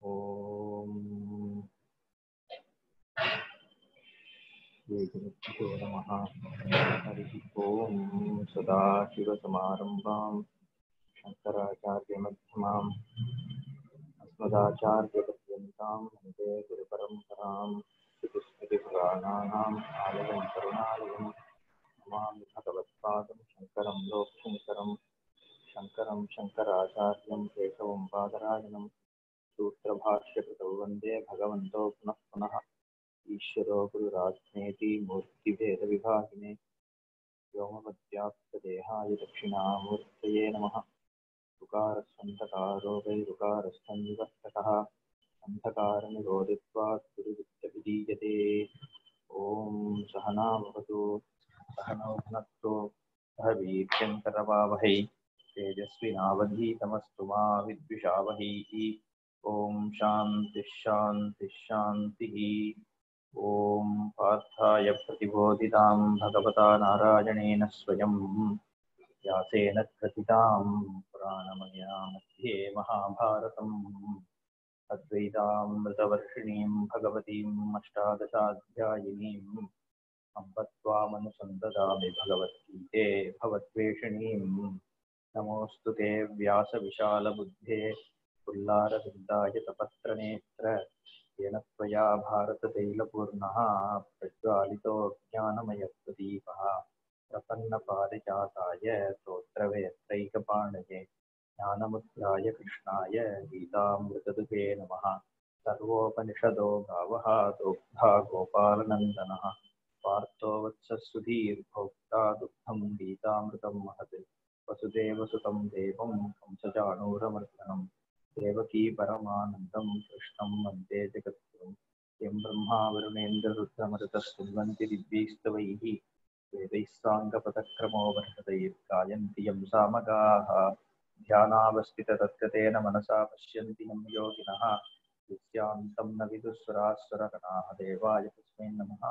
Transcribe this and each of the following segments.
ॐ श्रीगुरुभ्यो नमः हरिः ॐ सदाशिवसमारम्भां शङ्कराचार्यमध्यमाम् अस्मदाचार्यपर्यन्तां वन्दे गुरुपरम्परां श्रुतिस्मृतिपुराणानाम् आलयं करुणालयं नमामि भगवत्पादं शङ्करं लोकशङ्करं शङ्करं शङ्कराचार्यं केशवं बादरायणं सूत्रभाष्यकृतौ वन्दे भगवन्तो पुनः पुनः ईश्वरो गुरुरात्मेति मूर्तिभेदविभागिने व्योमवद्व्याप्तदेहाय दक्षिणामूर्तये नमः ऋकारस्वन्धकारो वै ऋकारस्थन्निवर्तकः अन्धकारनिरोधित्वात् गुरुविद्यभिधीयते ॐ सहनावतु सहनौ भुनक्तु सह वीर्यङ्करवावहै तेजस्विनावधीतमस्तु मा विद्विषावहैः ॐ शान्तिः शान्तिः शान्तिः ॐ पार्थाय प्रतिबोधितां भगवता नारायणेन स्वयं व्यासेन कथितां पुराणमया मध्ये महाभारतम् अद्वैतामृतवर्षिणीं भगवतीम् अष्टादशाध्यायिनीम् अम्ब त्वामनुसन्ददामि भगवद्गीते भवद्वेषिणीम् नमोऽस्तु ते व्यासविशालबुद्धे पुल्लारविन्दायतपत्रनेत्र येन त्वया भारततैलपूर्णः प्रज्वालितो ज्ञानमयप्रदीपः प्रपन्नपारिजाताय स्तोत्रवेत्रैकपाणये ज्ञानमुद्राय कृष्णाय गीतामृतदुहे नमः सर्वोपनिषदो गावः दोग्धा गोपालनन्दनः पार्थो वत्सस्सुधीर्भोक्ता दुग्धं गीतामृतं महत् वसुदेवसुतं देवं कंसचाणूरमर्दनं देवकी परमानन्दं कृष्णं वन्दे जगद्गुरुं यं ब्रह्मा वरुणेन्द्ररुद्रमरुतस्तुन्वन्ति दिव्यैस्तवैः वेदैः साङ्गपदक्रमो वर्षतैर्गायन्ति यं सामगाः ध्यानावस्थिततद्गतेन मनसा पश्यन्ति यं योगिनः नित्यान्तं न विदुस्वरास्वरगणाः देवाय तस्मै नमः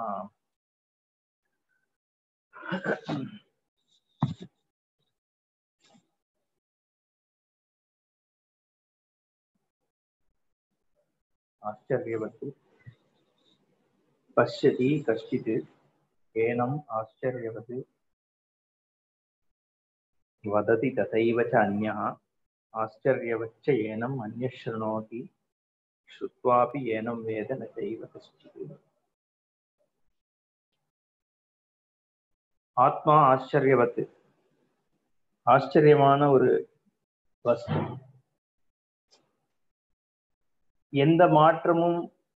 आश्चर्यवत् पश्यति कश्चित् एनम् आश्चर्यवत् वदति तथैव च अन्यः आश्चर्यवच्च एनम् अन्यः शृणोति श्रुत्वापि एनं वेद न चैव कश्चित् ஆத்மா ஆச்சரியவத்து ஆச்சரியமான ஒரு வஸ்து எந்த மாற்றமும்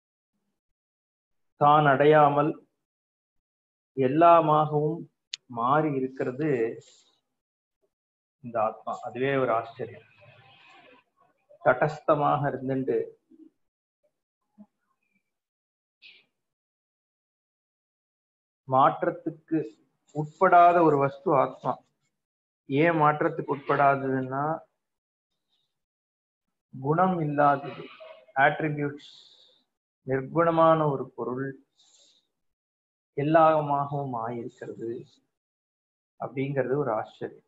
தான் அடையாமல் எல்லாமாகவும் மாறி இருக்கிறது இந்த ஆத்மா அதுவே ஒரு ஆச்சரியம் தடஸ்தமாக இருந்துட்டு மாற்றத்துக்கு உட்படாத ஒரு வஸ்து ஆத்மா ஏன் மாற்றத்துக்கு உட்படாததுன்னா குணம் இல்லாதது ஆட்ரிபியூட்ஸ் நிர்குணமான ஒரு பொருள் எல்லாமாகவும் ஆயிருக்கிறது அப்படிங்கிறது ஒரு ஆச்சரியம்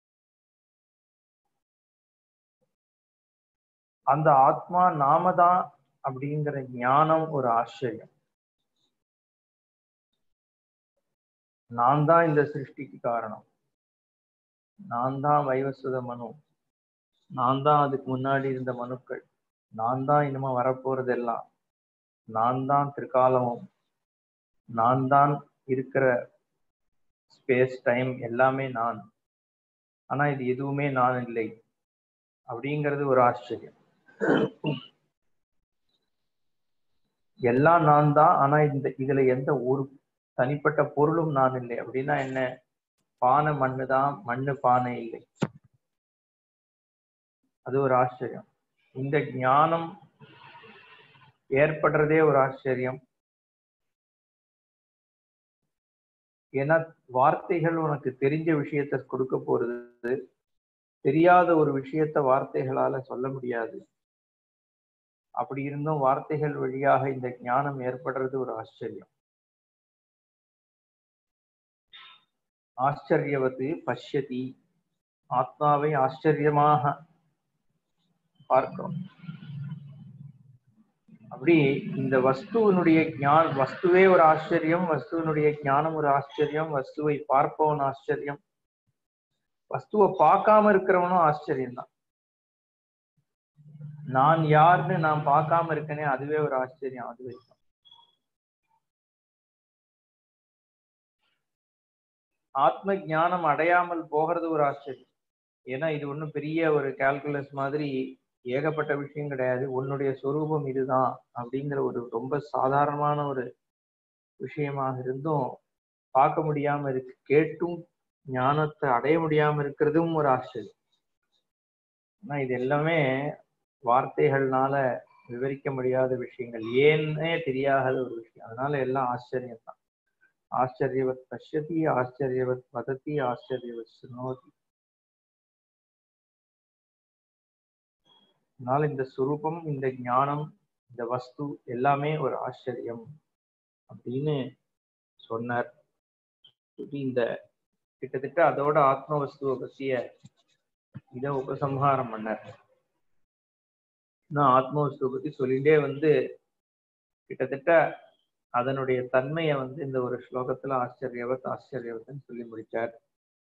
அந்த ஆத்மா நாம தான் அப்படிங்கிற ஞானம் ஒரு ஆச்சரியம் நான் தான் இந்த சிருஷ்டிக்கு காரணம் நான் தான் வைவசுத மனு நான் தான் அதுக்கு முன்னாடி இருந்த மனுக்கள் நான் தான் இனிமே வரப்போறதெல்லாம் நான் தான் திருக்காலமும் நான் தான் இருக்கிற ஸ்பேஸ் டைம் எல்லாமே நான் ஆனா இது எதுவுமே நான் இல்லை அப்படிங்கிறது ஒரு ஆச்சரியம் எல்லாம் நான் தான் ஆனா இந்த இதுல எந்த ஒரு தனிப்பட்ட பொருளும் நான் இல்லை அப்படின்னா என்ன பானை மண்ணு தான் மண்ணு பானை இல்லை அது ஒரு ஆச்சரியம் இந்த ஞானம் ஏற்படுறதே ஒரு ஆச்சரியம் ஏன்னா வார்த்தைகள் உனக்கு தெரிஞ்ச விஷயத்த கொடுக்க போறது தெரியாத ஒரு விஷயத்த வார்த்தைகளால சொல்ல முடியாது அப்படி இருந்தும் வார்த்தைகள் வழியாக இந்த ஞானம் ஏற்படுறது ஒரு ஆச்சரியம் ஆச்சரியவது பஷ்யதி ஆத்மாவை ஆச்சரியமாக பார்க்கிறோம் அப்படி இந்த வஸ்துவனுடைய ஞான் வஸ்துவே ஒரு ஆச்சரியம் வஸ்துவனுடைய ஞானம் ஒரு ஆச்சரியம் வஸ்துவை பார்ப்பவன் ஆச்சரியம் வஸ்துவை பார்க்காம இருக்கிறவனும் ஆச்சரியம் தான் நான் யாருன்னு நான் பார்க்காம இருக்கனே அதுவே ஒரு ஆச்சரியம் அதுவே ஆத்ம ஞானம் அடையாமல் போகிறது ஒரு ஆச்சரியம் ஏன்னா இது ஒன்றும் பெரிய ஒரு கால்குலஸ் மாதிரி ஏகப்பட்ட விஷயம் கிடையாது உன்னுடைய சொரூபம் இதுதான் அப்படிங்கிற ஒரு ரொம்ப சாதாரணமான ஒரு விஷயமாக இருந்தும் பார்க்க முடியாம இருக்கு கேட்டும் ஞானத்தை அடைய முடியாம இருக்கிறதும் ஒரு ஆச்சரியம் ஆனா இது எல்லாமே வார்த்தைகள்னால விவரிக்க முடியாத விஷயங்கள் ஏன்னே தெரியாத ஒரு விஷயம் அதனால எல்லாம் ஆச்சரியம் தான் ஆச்சரியவத் பஷ்யதி ஆச்சரியவத் வதத்தி ஆச்சரியவத் சுனோதி அதனால இந்த சுரூபம் இந்த ஞானம் இந்த வஸ்து எல்லாமே ஒரு ஆச்சரியம் அப்படின்னு சொன்னார் இந்த கிட்டத்தட்ட அதோட ஆத்ம வஸ்துவை பற்றிய இத உபசம்ஹாரம் பண்ணார் நான் ஆத்ம வஸ்துவை பத்தி சொல்லிட்டே வந்து கிட்டத்தட்ட அதனுடைய தன்மையை வந்து இந்த ஒரு ஸ்லோகத்துல ஆச்சரியவத் ஆச்சரியவத்னு சொல்லி முடிச்சார்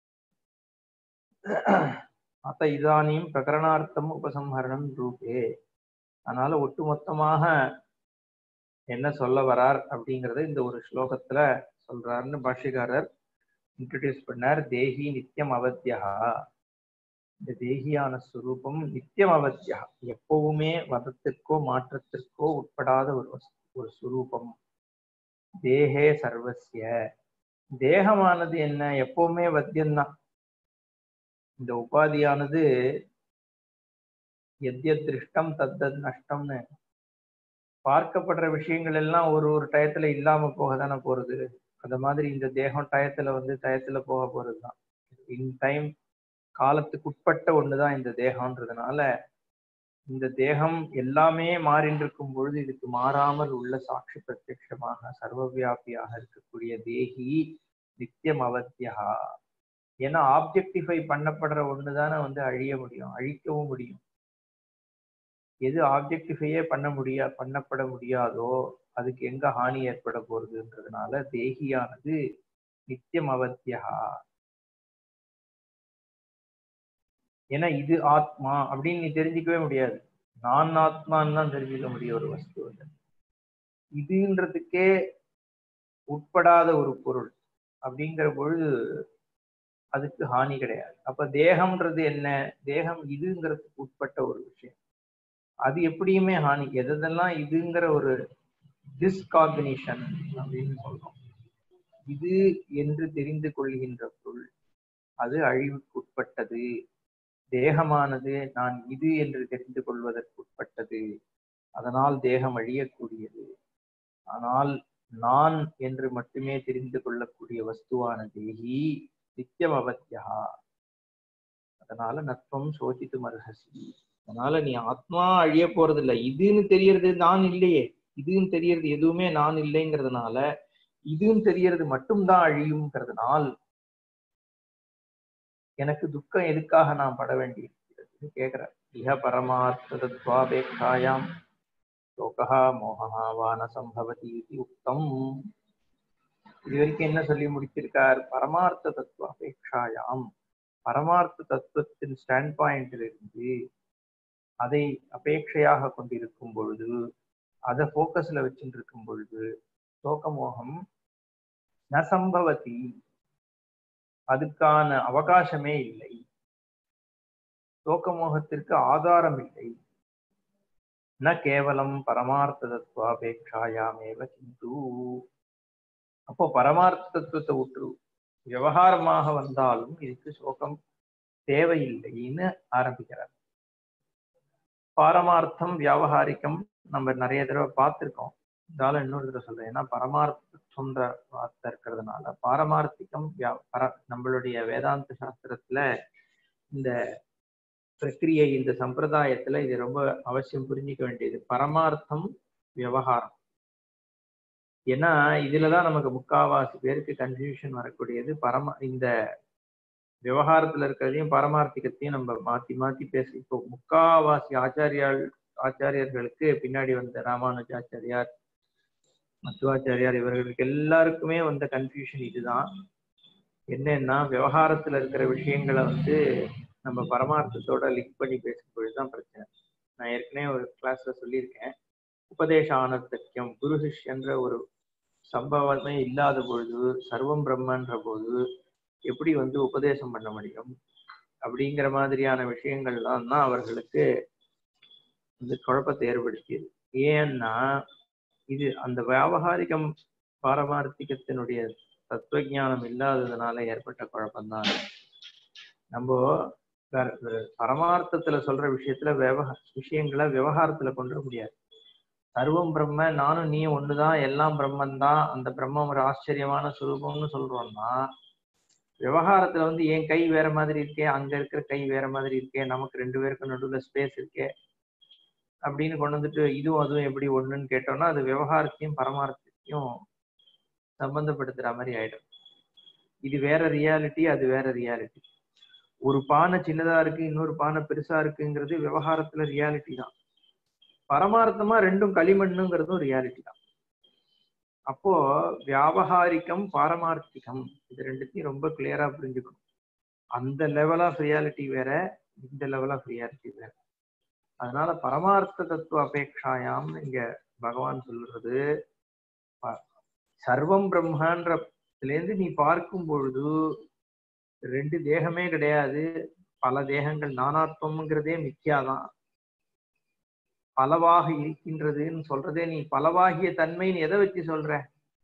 அத்த இதானியும் பிரகரணார்த்தம் உபசம்ஹரணம் ரூபே அதனால ஒட்டுமொத்தமாக என்ன சொல்ல வரார் அப்படிங்கறத இந்த ஒரு ஸ்லோகத்துல சொல்றாருன்னு பாஷ்யக்காரர் இன்ட்ரடியூஸ் பண்ணார் தேகி நித்தியம் அவத்தியா இந்த தேகியான சுரூபம் நித்தியம் அவத்தியா எப்பவுமே வதத்திற்கோ மாற்றத்திற்கோ உட்படாத ஒரு ஒரு சுரூபம் தேகே சர்வசிய தேகமானது என்ன எப்பவுமே வத்தியம்தான் இந்த உபாதியானது எத்யத் திருஷ்டம் தத்தத் நஷ்டம்னு பார்க்கப்படுற விஷயங்கள் எல்லாம் ஒரு ஒரு டயத்துல இல்லாம போக தானே போறது அந்த மாதிரி இந்த தேகம் டயத்துல வந்து டயத்துல போக போறதுதான் இன் டைம் காலத்துக்கு உட்பட்ட ஒண்ணுதான் இந்த தேகம்ன்றதுனால இந்த தேகம் எல்லாமே மாறின்னு இருக்கும் பொழுது இதுக்கு மாறாமல் உள்ள சாட்சி பிரத்யட்சமாக சர்வவியாபியாக இருக்கக்கூடிய தேகி நித்தியம் அவத்தியா ஏன்னா ஆப்ஜெக்டிஃபை பண்ணப்படுற ஒண்ணுதானே வந்து அழிய முடியும் அழிக்கவும் முடியும் எது ஆப்ஜெக்டிஃபையே பண்ண முடியா பண்ணப்பட முடியாதோ அதுக்கு எங்க ஹானி ஏற்பட போறதுன்றதுனால தேகியானது நித்தியம் அவத்தியா ஏன்னா இது ஆத்மா அப்படின்னு நீ தெரிஞ்சுக்கவே முடியாது நான் ஆத்மான்னு தான் தெரிஞ்சுக்க முடியும் ஒரு வஸ்து இதுன்றதுக்கே உட்படாத ஒரு பொருள் அப்படிங்கிற பொழுது அதுக்கு ஹானி கிடையாது அப்ப தேகம்ன்றது என்ன தேகம் இதுங்கிறதுக்கு உட்பட்ட ஒரு விஷயம் அது எப்படியுமே ஹானி எதெல்லாம் இதுங்கிற ஒரு டிஸ்காம்பினேஷன் அப்படின்னு சொல்றோம் இது என்று தெரிந்து கொள்கின்ற பொருள் அது அழிவுக்கு உட்பட்டது தேகமானது நான் இது என்று தெரிந்து கொள்வதற்கு உட்பட்டது அதனால் தேகம் அழியக்கூடியது ஆனால் நான் என்று மட்டுமே தெரிந்து கொள்ளக்கூடிய வஸ்துவான தேகி நித்தியம் அவத்தியா அதனால நத்வம் சோதித்து மருகசி அதனால நீ ஆத்மா அழிய போறது இல்லை இதுன்னு தெரியறது நான் இல்லையே இதுன்னு தெரியறது எதுவுமே நான் இல்லைங்கிறதுனால இதுன்னு தெரியறது மட்டும்தான் அழியுங்கிறதுனால் எனக்கு துக்கம் எதுக்காக நான் பட வேண்டி இருக்கிறது கேட்கிறேன் இஹ பரமார்த்தத்வாபேட்சாயாம் லோகா மோகா வான சம்பவதி இது உக்தம் இது வரைக்கும் என்ன சொல்லி முடிச்சிருக்கார் பரமார்த்த தத்துவ அபேட்சாயாம் பரமார்த்த தத்துவத்தின் ஸ்டாண்ட் பாயிண்டில் இருந்து அதை அபேட்சையாக கொண்டிருக்கும் பொழுது அதை போக்கஸ்ல வச்சுட்டு இருக்கும் பொழுது சோகமோகம் ந சம்பவதி அதுக்கான அவகாசமே இல்லை சோகமோகத்திற்கு ஆதாரம் இல்லை ந கேவலம் பரமார்த்த தத்துவாபேட்சாயாமேவ கிந்து அப்போ பரமார்த்த தத்துவத்தை விட்டு விவகாரமாக வந்தாலும் இதுக்கு சோகம் தேவையில்லைன்னு ஆரம்பிக்கிறார் பாரமார்த்தம் வியாபகாரிக்கம் நம்ம நிறைய தடவை பார்த்துருக்கோம் இருந்தாலும் இன்னொரு தடவை சொல்றேன் ஏன்னா பரமார்த்தம்ன்ற வார்த்தை இருக்கிறதுனால பாரமார்த்திகம் பர நம்மளுடைய வேதாந்த சாஸ்திரத்துல இந்த பிரக்கிரியை இந்த சம்பிரதாயத்துல இது ரொம்ப அவசியம் புரிஞ்சிக்க வேண்டியது பரமார்த்தம் விவகாரம் ஏன்னா இதுலதான் நமக்கு முக்காவாசி பேருக்கு கன்ஃபியூஷன் வரக்கூடியது பரம இந்த விவகாரத்துல இருக்கிறதையும் பரமார்த்திகத்தையும் நம்ம மாத்தி மாத்தி பேச இப்போ முக்காவாசி ஆச்சாரியால் ஆச்சாரியர்களுக்கு பின்னாடி வந்த ராமானுஜாச்சாரியார் மத்துவாச்சாரியார் இவர்களுக்கு எல்லாருக்குமே வந்த கன்ஃபியூஷன் இதுதான் என்னன்னா விவகாரத்துல இருக்கிற விஷயங்களை வந்து நம்ம பரமார்த்தத்தோட லிங்க் பண்ணி பேசும்பொழுது தான் பிரச்சனை நான் ஏற்கனவே ஒரு கிளாஸ்ல சொல்லியிருக்கேன் உபதேச ஆனர்த்தக்கியம் குரு சிஷ்யன்ற ஒரு சம்பவமே இல்லாத பொழுது சர்வம் பிரம்மன்ற போது எப்படி வந்து உபதேசம் பண்ண முடியும் அப்படிங்கிற மாதிரியான விஷயங்கள்லாம் தான் அவர்களுக்கு வந்து குழப்பத்தை ஏற்படுத்தியது ஏன்னா இது அந்த வியாபகாரிகம் பாரமார்த்திகத்தினுடைய தத்துவஞானம் இல்லாததுனால ஏற்பட்ட குழப்பம்தான் அது. நம்ம வேற- வேற பரமார்த்தத்துல சொல்ற விஷயத்துல விவக விஷயங்களை விவகாரத்துல கொண்டு வர முடியாது சர்வம் பிரம்ம நானும் நீ ஒண்ணுதான் எல்லாம் பிரம்மன் தான் அந்த பிரம்மம் ஒரு ஆச்சரியமான சுரூபம்னு சொல்றோம்னா விவகாரத்துல வந்து என் கை வேற மாதிரி இருக்கே அங்க இருக்கிற கை வேற மாதிரி இருக்கே நமக்கு ரெண்டு பேருக்கும் நடுவுல ஸ்பேஸ் இருக்கே அப்படின்னு கொண்டு வந்துட்டு இதுவும் அதுவும் எப்படி ஒண்ணுன்னு கேட்டோம்னா அது விவகாரத்தையும் பரமார்த்தத்தையும் சம்பந்தப்படுத்துற மாதிரி ஆயிடும் இது வேற ரியாலிட்டி அது வேற ரியாலிட்டி ஒரு பானை சின்னதா இருக்கு இன்னொரு பானை பெருசா இருக்குங்கிறது விவகாரத்துல ரியாலிட்டி தான் பரமார்த்தமா ரெண்டும் களிமண்ணுங்கிறதும் ரியாலிட்டி தான் அப்போ வியாபகாரிகம் பாரமார்த்திகம் இது ரெண்டுத்தையும் ரொம்ப கிளியரா புரிஞ்சுக்கணும் அந்த லெவல் ஆஃப் ரியாலிட்டி வேற இந்த லெவல் ஆஃப் ரியாலிட்டி வேற அதனால பரமார்த்த தத்துவ அபேக்ஷாயாம் இங்க பகவான் சொல்றது ப- சர்வம் பிரம்மன்றதுல இருந்து நீ பார்க்கும் பொழுது ரெண்டு தேகமே கிடையாது பல தேகங்கள் நானாத்வம்ங்கிறதே மித்யாதான் பலவாக இருக்கின்றதுன்னு சொல்றதே நீ பலவாகிய தன்மைன்னு எதை வச்சு சொல்ற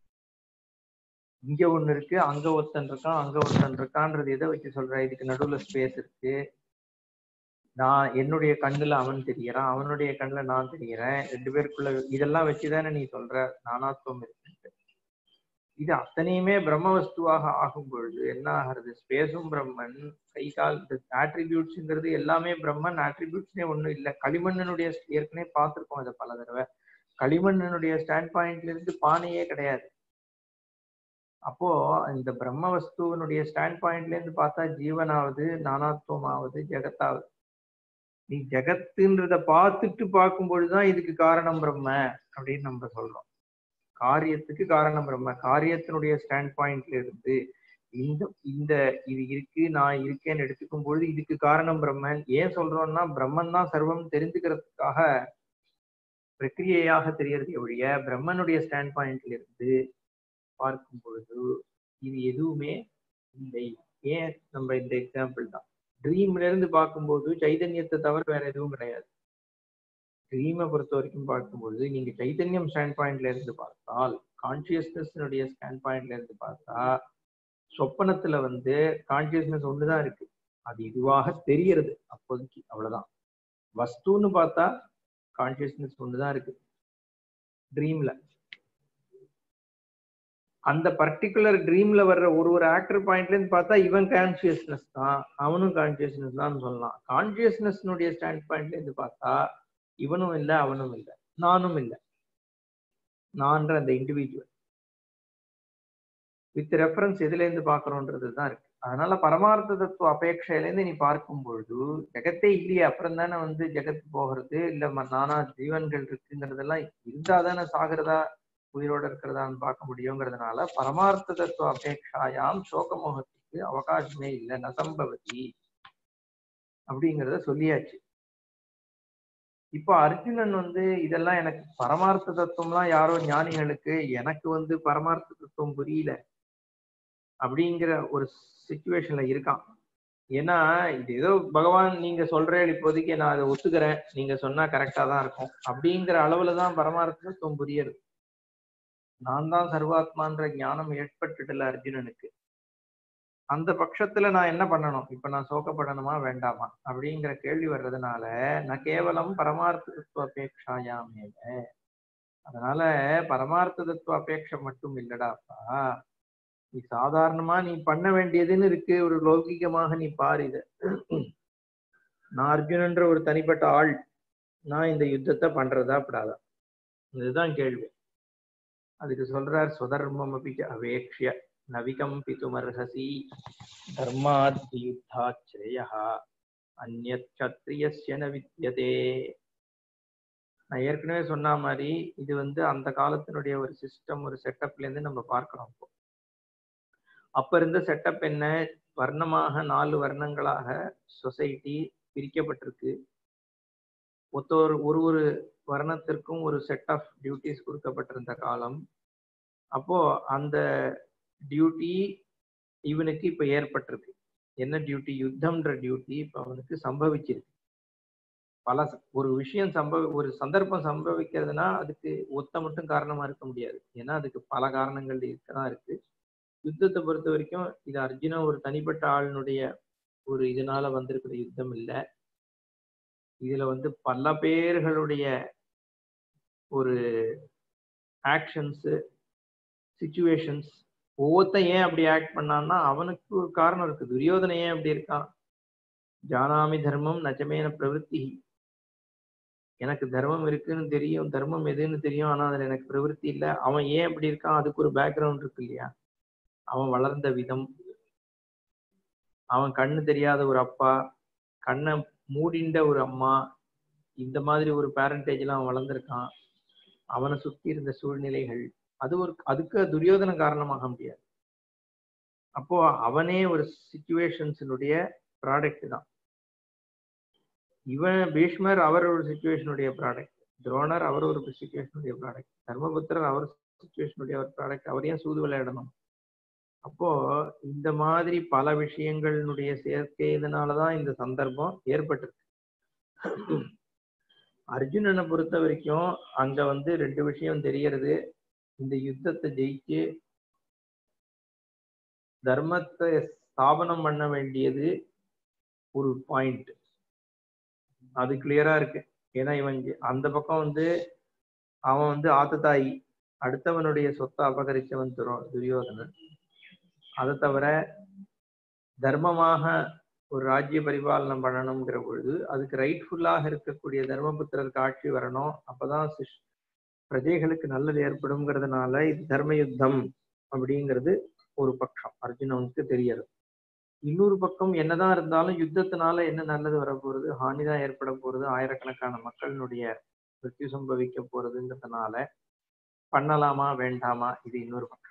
இங்க ஒண்ணு இருக்கு அங்க ஒருத்தன் இருக்கான் அங்க ஒருத்தன் இருக்கான்றது எதை வச்சு சொல்ற இதுக்கு நடுவுல ஸ்பேஸ் இருக்கு நான் என்னுடைய கண்ணுல அவன் தெரியறான் அவனுடைய கண்ணுல நான் தெரியறேன் ரெண்டு பேருக்குள்ள இதெல்லாம் வச்சுதானே நீ சொல்ற நானாத்வம் இருக்குன்ட்டு இது அத்தனையுமே பிரம்ம வஸ்துவாக ஆகும் பொழுது என்ன ஆகிறது ஸ்பேஸும் பிரம்மன் கை கால் ஆட்ரிபியூட்ஸ்ங்கிறது எல்லாமே பிரம்மன் ஆட்ரிபியூட்ஸ்னே ஒண்ணும் இல்லை களிமண்ணனுடைய ஏற்கனவே பார்த்திருக்கோம் இதை பல தடவை களிமண்ணனுடைய ஸ்டாண்ட் பாயிண்ட்ல இருந்து பானையே கிடையாது அப்போ இந்த பிரம்ம வஸ்துவனுடைய ஸ்டாண்ட் பாயிண்ட்ல இருந்து பார்த்தா ஜீவனாவது நானாத்வமாவது ஜெகத்தாவது நீ ஜெகத்துன்றத பார்த்துட்டு பார்க்கும் பொழுதுதான் இதுக்கு காரணம் பிரம்ம அப்படின்னு நம்ம சொல்றோம் காரியத்துக்கு காரணம் பிரம்ம காரியத்தினுடைய ஸ்டாண்ட் பாயிண்ட்ல இருந்து இந்த இந்த இது இருக்கு நான் இருக்கேன்னு எடுத்துக்கும் பொழுது இதுக்கு காரணம் பிரம்மன் ஏன் சொல்றோம்னா பிரம்மன் தான் சர்வம் தெரிஞ்சுக்கிறதுக்காக பிரக்கிரியையாக தெரியறது ஒழிய பிரம்மனுடைய ஸ்டாண்ட் பாயிண்ட்ல இருந்து பார்க்கும் பொழுது இது எதுவுமே இல்லை ஏன் நம்ம இந்த எக்ஸாம்பிள் தான் ட்ரீம்ல இருந்து பார்க்கும்போது சைதன்யத்தை தவிர வேற எதுவும் கிடையாது ட்ரீமை பொறுத்த வரைக்கும் பார்க்கும்பொழுது நீங்க சைத்தன்யம் ஸ்டாண்ட் பாயிண்ட்ல இருந்து பார்த்தால் கான்சியஸ்னஸ்னுடைய ஸ்டாண்ட் பாயிண்ட்ல இருந்து பார்த்தா சொப்பனத்துல வந்து கான்சியஸ்னஸ் ஒண்ணுதான் இருக்கு அது இதுவாக தெரியறது அப்போதைக்கு அவ்வளவுதான் வஸ்துன்னு பார்த்தா கான்சியஸ்னஸ் ஒண்ணுதான் இருக்கு ட்ரீம்ல அந்த பர்டிகுலர் ட்ரீம்ல வர்ற ஒரு ஒரு ஆக்டர் பாயிண்ட்ல இருந்து பார்த்தா இவன் கான்சியஸ்னஸ் தான் அவனும் கான்சியஸ்னஸ் தான் சொல்லலாம் கான்சியஸ்னஸ்னுடைய ஸ்டாண்ட் பாயிண்ட்ல இருந்து பார்த்தா இவனும் இல்லை அவனும் இல்லை நானும் இல்லை நான்ற அந்த இண்டிவிஜுவல் வித் ரெஃபரன்ஸ் எதுல இருந்து பாக்குறோன்றது தான் இருக்கு அதனால பரமார்த்த தத்துவ அபேட்சையில இருந்து நீ பார்க்கும் பொழுது ஜெகத்தே இல்லையே அப்புறம் தானே வந்து ஜெகத் போகிறது இல்ல ம- நானா ஜீவன்கள் இருக்குங்கிறதெல்லாம் இருந்தா தானே சாகிறதா உயிரோட இருக்கிறதான்னு பார்க்க முடியுங்கிறதுனால பரமார்த்த தத்துவ அபேட்சாயாம் சோகமோகத்துக்கு அவகாசமே இல்லை நசம்பவதி அப்படிங்கிறத சொல்லியாச்சு இப்போ அர்ஜுனன் வந்து இதெல்லாம் எனக்கு பரமார்த்த தத்துவம்லாம் யாரோ ஞானிகளுக்கு எனக்கு வந்து பரமார்த்த தத்துவம் புரியல அப்படிங்கிற ஒரு சுச்சுவேஷன்ல இருக்கான் ஏன்னா இது ஏதோ பகவான் நீங்க சொல்றேன் இப்போதைக்கு நான் அதை ஒத்துக்கிறேன் நீங்க சொன்னா கரெக்டா தான் இருக்கும் அப்படிங்கிற அளவுல தான் பரமார்த்த தத்துவம் புரியுது நான் தான் சர்வாத்மான்ற ஞானம் ஏற்பட்டுடல அர்ஜுனனுக்கு அந்த பட்சத்துல நான் என்ன பண்ணணும் இப்ப நான் சோகப்படணுமா வேண்டாமா அப்படிங்கிற கேள்வி வர்றதுனால நான் கேவலம் பரமார்த்த தத்துவ அபேட்சாயாமேவ அதனால பரமார்த்த தத்துவ அபேட்சை மட்டும் இல்லடாப்பா நீ சாதாரணமா நீ பண்ண வேண்டியதுன்னு இருக்கு ஒரு லௌகிகமாக நீ பாரு இத நான் அர்ஜுனன்ற ஒரு தனிப்பட்ட ஆள் நான் இந்த யுத்தத்தை பண்றதா படாதா இதுதான் கேள்வி அதுக்கு சொல்றார் சுதர்மம் அப்படி அவேக்ஷிய நவிகம்பித்துமர்ஹசி தர்மாத் யுத்தாச்சிரய அந்நத் சத்ரியஸ்ய ந வித்யதே நான் ஏற்கனவே சொன்ன மாதிரி இது வந்து அந்த காலத்தினுடைய ஒரு சிஸ்டம் ஒரு செட்டப்ல இருந்து நம்ம பார்க்கிறோம் இப்போ அப்ப இருந்த செட்டப் என்ன வர்ணமாக நாலு வர்ணங்களாக சொசைட்டி பிரிக்கப்பட்டிருக்கு ஒருத்தர் ஒரு ஒரு வர்ணத்திற்கும் ஒரு செட் ஆஃப் டியூட்டிஸ் கொடுக்கப்பட்டிருந்த காலம் அப்போ அந்த டியூட்டி இவனுக்கு இப்ப ஏற்பட்டிருக்கு என்ன டியூட்டி யுத்தம்ன்ற டியூட்டி இப்ப அவனுக்கு சம்பவிச்சிருக்கு பல ச- ஒரு விஷயம் சம்பவ ஒரு சந்தர்ப்பம் சம்பவிக்கிறதுனா அதுக்கு ஒத்த மட்டும் காரணமா இருக்க முடியாது ஏன்னா அதுக்கு பல காரணங்கள் இருக்கதான் இருக்கு யுத்தத்தை பொறுத்த வரைக்கும் இது அர்ஜுனா ஒரு தனிப்பட்ட ஆளினுடைய ஒரு இதனால வந்திருக்கிற யுத்தம் இல்ல இதுல வந்து பல பேர்களுடைய ஒரு ஆக்ஷன்ஸ் சுச்சுவேஷன்ஸ் ஒவ்வொருத்தன் ஏன் அப்படி ஆக்ட் பண்ணான்னா அவனுக்கு ஒரு காரணம் இருக்கு துரியோதனை ஏன் அப்படி இருக்கான் ஜானாமி தர்மம் நஜமேன பிரவருத்தி எனக்கு தர்மம் இருக்குன்னு தெரியும் தர்மம் எதுன்னு தெரியும் ஆனா அதுல எனக்கு பிரவருத்தி இல்லை அவன் ஏன் அப்படி இருக்கான் அதுக்கு ஒரு பேக்ரவுண்ட் இருக்கு இல்லையா அவன் வளர்ந்த விதம் அவன் கண்ணு தெரியாத ஒரு அப்பா கண்ணை மூடிண்ட ஒரு அம்மா இந்த மாதிரி ஒரு பேரண்டேஜ்ல அவன் வளர்ந்திருக்கான் அவனை சுத்தி இருந்த சூழ்நிலைகள் அது ஒரு அதுக்கு துரியோதன காரணமாக முடியாது அப்போ அவனே ஒரு சுச்சுவேஷன்ஸினுடைய ப்ராடக்ட் தான் இவன் பீஷ்மர் அவர் ஒரு சுச்சுவேஷனுடைய ப்ராடக்ட் துரோணர் அவர் ஒரு சுச்சுவேஷனுடைய ப்ராடக்ட் தர்மபுத்திரர் அவர் சுச்சுவேஷனுடைய ஒரு ப்ராடக்ட் அவர் ஏன் சூது விளையாடணும் அப்போ இந்த மாதிரி பல விஷயங்களினுடைய சேர்க்கை இதனாலதான் இந்த சந்தர்ப்பம் ஏற்பட்டிருக்கு அர்ஜுனனை பொறுத்த வரைக்கும் அங்க வந்து ரெண்டு விஷயம் தெரியறது இந்த யுத்தத்தை ஜெயிச்சு தர்மத்தை ஸ்தாபனம் பண்ண வேண்டியது ஒரு பாயிண்ட் அது கிளியரா இருக்கு ஏன்னா இவன் இங்க- அந்த பக்கம் வந்து அவன் வந்து ஆத்ததாயி அடுத்தவனுடைய சொத்தை அபகரிச்சவன் துரோ துரியோதனன் அதை தவிர தர்மமாக ஒரு ராஜ்ய பரிபாலனம் பண்ணணுங்கிற பொழுது அதுக்கு ரைட்ஃபுல்லாக இருக்கக்கூடிய தர்மபுத்திரருக்கு ஆட்சி வரணும் அப்பதான் சிஷ்- பிரஜைகளுக்கு நல்லது ஏற்படுங்கிறதுனால இது தர்ம யுத்தம் அப்படிங்கிறது ஒரு பக்கம் அர்ஜுனனுக்கு தெரியறது இன்னொரு பக்கம் என்னதான் இருந்தாலும் யுத்தத்தினால என்ன நல்லது வரப்போறது ஹானிதான் ஏற்பட போறது ஆயிரக்கணக்கான மக்களினுடைய மிருத்யு சம்பவிக்க போறதுங்கிறதுனால பண்ணலாமா வேண்டாமா இது இன்னொரு பக்கம்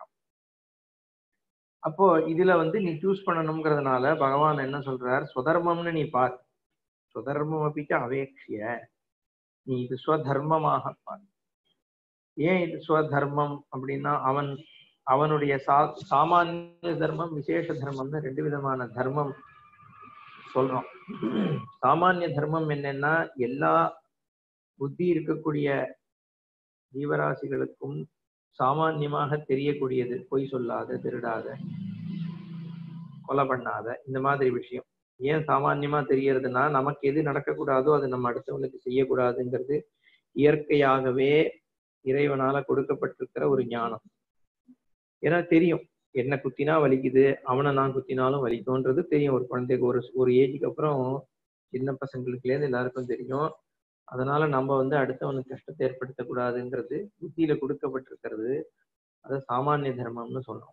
அப்போ இதுல வந்து நீ சூஸ் பண்ணணுங்கிறதுனால பகவான் என்ன சொல்றார் சுதர்மம்னு நீ பார் சுதர்மம் அப்பிக்க அவேக்ஷிய நீ இது ஸ்வதர்மமாக பார் ஏன் இது ஸ்வதர்மம் அப்படின்னா அவன் அவனுடைய சா சாமானிய தர்மம் விசேஷ தர்மம்னு ரெண்டு விதமான தர்மம் சொல்றோம் சாமானிய தர்மம் என்னன்னா எல்லா புத்தி இருக்கக்கூடிய ஜீவராசிகளுக்கும் சாமான்யமாக தெரியக்கூடியது பொய் சொல்லாத திருடாத கொலை பண்ணாத இந்த மாதிரி விஷயம் ஏன் சாமான்யமா தெரியறதுன்னா நமக்கு எது நடக்கக்கூடாதோ அது நம்ம அடுத்தவனுக்கு செய்யக்கூடாதுங்கிறது இயற்கையாகவே இறைவனால கொடுக்கப்பட்டிருக்கிற ஒரு ஞானம் ஏன்னா தெரியும் என்ன குத்தினா வலிக்குது அவனை நான் குத்தினாலும் வலிக்கும்ன்றது தெரியும் ஒரு குழந்தைக்கு ஒரு ஒரு ஏஜுக்கு அப்புறம் சின்ன பசங்களுக்குலேருந்து எல்லாருக்கும் தெரியும் அதனால நம்ம வந்து அடுத்தவனுக்கு கஷ்டத்தை ஏற்படுத்தக்கூடாதுங்கிறது புத்தியில கொடுக்கப்பட்டிருக்கிறது அது சாமானிய தர்மம்னு சொல்றோம்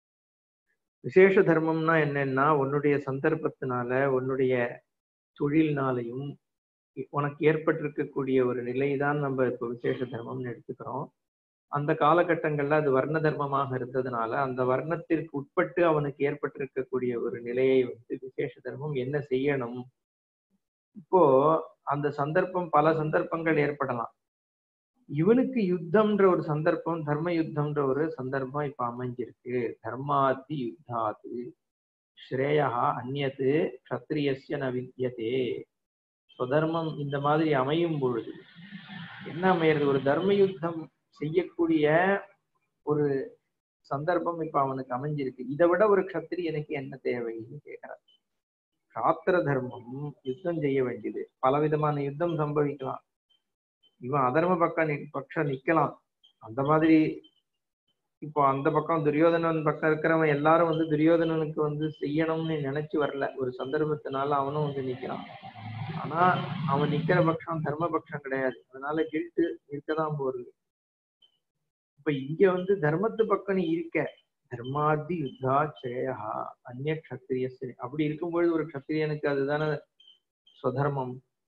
விசேஷ தர்மம்னா என்னன்னா உன்னுடைய சந்தர்ப்பத்தினால உன்னுடைய தொழில்னாலையும் உனக்கு ஏற்பட்டிருக்கக்கூடிய ஒரு நிலை தான் நம்ம இப்போ விசேஷ தர்மம்னு எடுத்துக்கிறோம் அந்த காலகட்டங்கள்ல அது வர்ண தர்மமாக இருந்ததுனால அந்த வர்ணத்திற்கு உட்பட்டு அவனுக்கு ஏற்பட்டிருக்கக்கூடிய ஒரு நிலையை வந்து விசேஷ தர்மம் என்ன செய்யணும் இப்போ அந்த சந்தர்ப்பம் பல சந்தர்ப்பங்கள் ஏற்படலாம் இவனுக்கு யுத்தம்ன்ற ஒரு சந்தர்ப்பம் தர்ம யுத்தம்ன்ற ஒரு சந்தர்ப்பம் இப்ப அமைஞ்சிருக்கு தர்மாதி யுத்தாது ஸ்ரேயா அந்நத்து க்ஷத்ரியஸ்ய ந வித்யதே சுதர்மம் இந்த மாதிரி அமையும் பொழுது என்ன அமையிறது ஒரு தர்ம யுத்தம் செய்யக்கூடிய ஒரு சந்தர்ப்பம் இப்ப அவனுக்கு அமைஞ்சிருக்கு இதை விட ஒரு க்ஷத்திரியனுக்கு என்ன தேவைன்னு கேட்கிறார் சாத்திர தர்மம் யுத்தம் செய்ய வேண்டியது பலவிதமான யுத்தம் சம்பவிக்கலாம் இவன் அதர்ம பக்கம் நி- பக்கம் நிக்கலாம் அந்த மாதிரி இப்போ அந்த பக்கம் துரியோதனன் பக்கம் இருக்கிறவன் எல்லாரும் வந்து துரியோதனனுக்கு வந்து செய்யணும்னு நினைச்சு வரல ஒரு சந்தர்ப்பத்தினால அவனும் வந்து நிக்கிறான் ஆனா அவன் நிக்கிற பட்சம் தர்ம பட்சம் கிடையாது அதனால கில்ட்டு இருக்கதான் போறது இப்ப இங்க வந்து தர்மத்து பக்கம் நீ இருக்க தர்மாதி யுத்தா ஸ்ரேயா அந்நிய க்ஷத்திரிய அப்படி இருக்கும்பொழுது ஒரு க்ஷத்திரியனுக்கு அதுதானே ஸ்வதர்மம்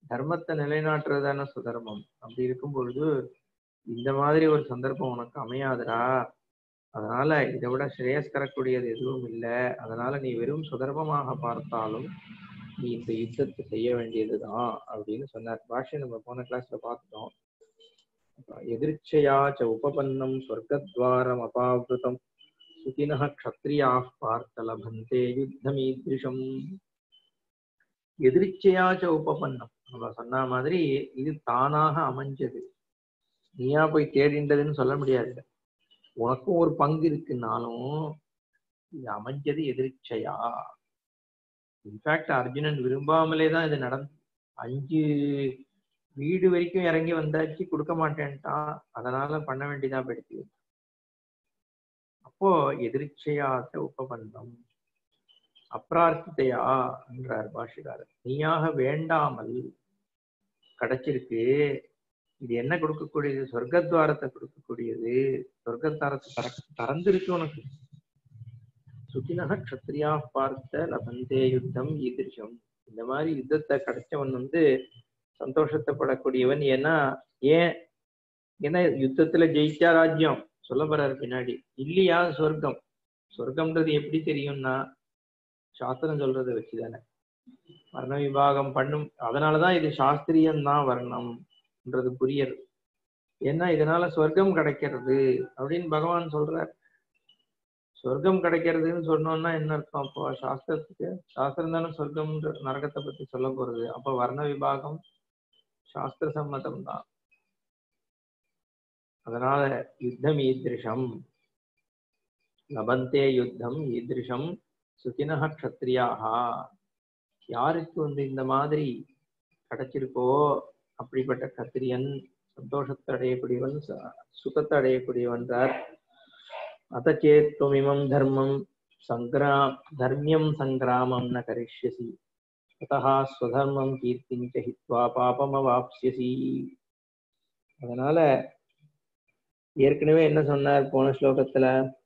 தர்மத்தை நிலைநாட்டுறதான சுதர்மம் அப்படி இருக்கும் பொழுது இந்த மாதிரி ஒரு சந்தர்ப்பம் உனக்கு அமையாதுடா அதனால இதை விட ஸ்ரேயஸ் தரக்கூடியது எதுவும் இல்லை அதனால நீ வெறும் சுதர்மமாக பார்த்தாலும் நீ இந்த யுத்தத்தை செய்ய வேண்டியதுதான் அப்படின்னு சொன்னார் பாஷை நம்ம போன கிளாஸ்ல பார்த்துட்டோம் எதிர்ச்சையாச்ச உபபன்னம் சொர்க்கத்வாரம் அபாவிருதம் சுகினः க்ஷத்ரியாः பார்த்த லபந்தே யுத்தமீதிருஷம் எதிர்ச்சையாச்ச உபபன்னம் நம்ம சொன்ன மாதிரி இது தானாக அமைஞ்சது நீயா போய் தேடின்றதுன்னு சொல்ல முடியாது உனக்கும் ஒரு பங்கு இருக்குன்னாலும் இது அமைஞ்சது எதிர்ச்சையா இன்ஃபேக்ட் அர்ஜுனன் விரும்பாமலே தான் இது நடந்து அஞ்சு வீடு வரைக்கும் இறங்கி வந்தாச்சு கொடுக்க மாட்டேன்ட்டான் அதனால பண்ண வேண்டியதா போயிடுச்சு அப்போ எதிர்ச்சையாச்ச உபபந்தம் அப்பிரார்த்தித்தையா என்றார் பாஷிகாரர் நீயாக வேண்டாமல் கிடைச்சிருக்கு இது என்ன கொடுக்கக்கூடியது சொர்க்கத்வாரத்தை கொடுக்கக்கூடியது சொர்க்கத்வாரத்தை தர திறந்திருக்கு உனக்கு சுகினக க்ஷத்ரியா பார்த்த லபந்தே யுத்தம் ஈதிருஷம் இந்த மாதிரி யுத்தத்தை கிடைச்சவன் வந்து சந்தோஷத்தைப்படக்கூடியவன் ஏன்னா ஏன் ஏன்னா யுத்தத்துல ஜெயிச்சா ராஜ்யம் சொல்ல போறாரு பின்னாடி இல்லையா சொர்க்கம் சொர்க்கம்ன்றது எப்படி தெரியும்னா சாஸ்திரம் சொல்றதை வச்சுதானே வர்ண விபாகம் பண்ணும் அதனாலதான் இது சாஸ்திரியம் தான் வர்ணம்ன்றது புரியறது ஏன்னா இதனால சொர்க்கம் கிடைக்கிறது அப்படின்னு பகவான் சொல்றார் சொர்க்கம் கிடைக்கிறதுன்னு சொன்னோம்னா என்ன அர்த்தம் அப்போ சாஸ்திரத்துக்கு சாஸ்திரம் தானே சொர்க்கம் நரகத்தை பத்தி சொல்ல போறது அப்ப வர்ண விபாகம் சாஸ்திர சம்மதம் தான் அதனால யுத்தம் ஈதிருஷம் லபந்தே யுத்தம் ஈதிருஷம் சுகினஹ க்ஷத்ரியாகா யாருக்கு வந்து இந்த மாதிரி கிடைச்சிருக்கோ அப்படிப்பட்ட கத்திரியன் சந்தோஷத்தை அடையக்கூடியவன் சுகத்தை அடையக்கூடியவன்றார் அத சேத்துவமிமம் தர்மம் சங்கிரா தர்மியம் சங்கிராமம் ந கரிஷ்யசி அத்தா ஸ்வதர்மம் கீர்த்திஞ்ச ஹித்வா பாபமவாப்சியசி அதனால ஏற்கனவே என்ன சொன்னார் போன ஸ்லோகத்துல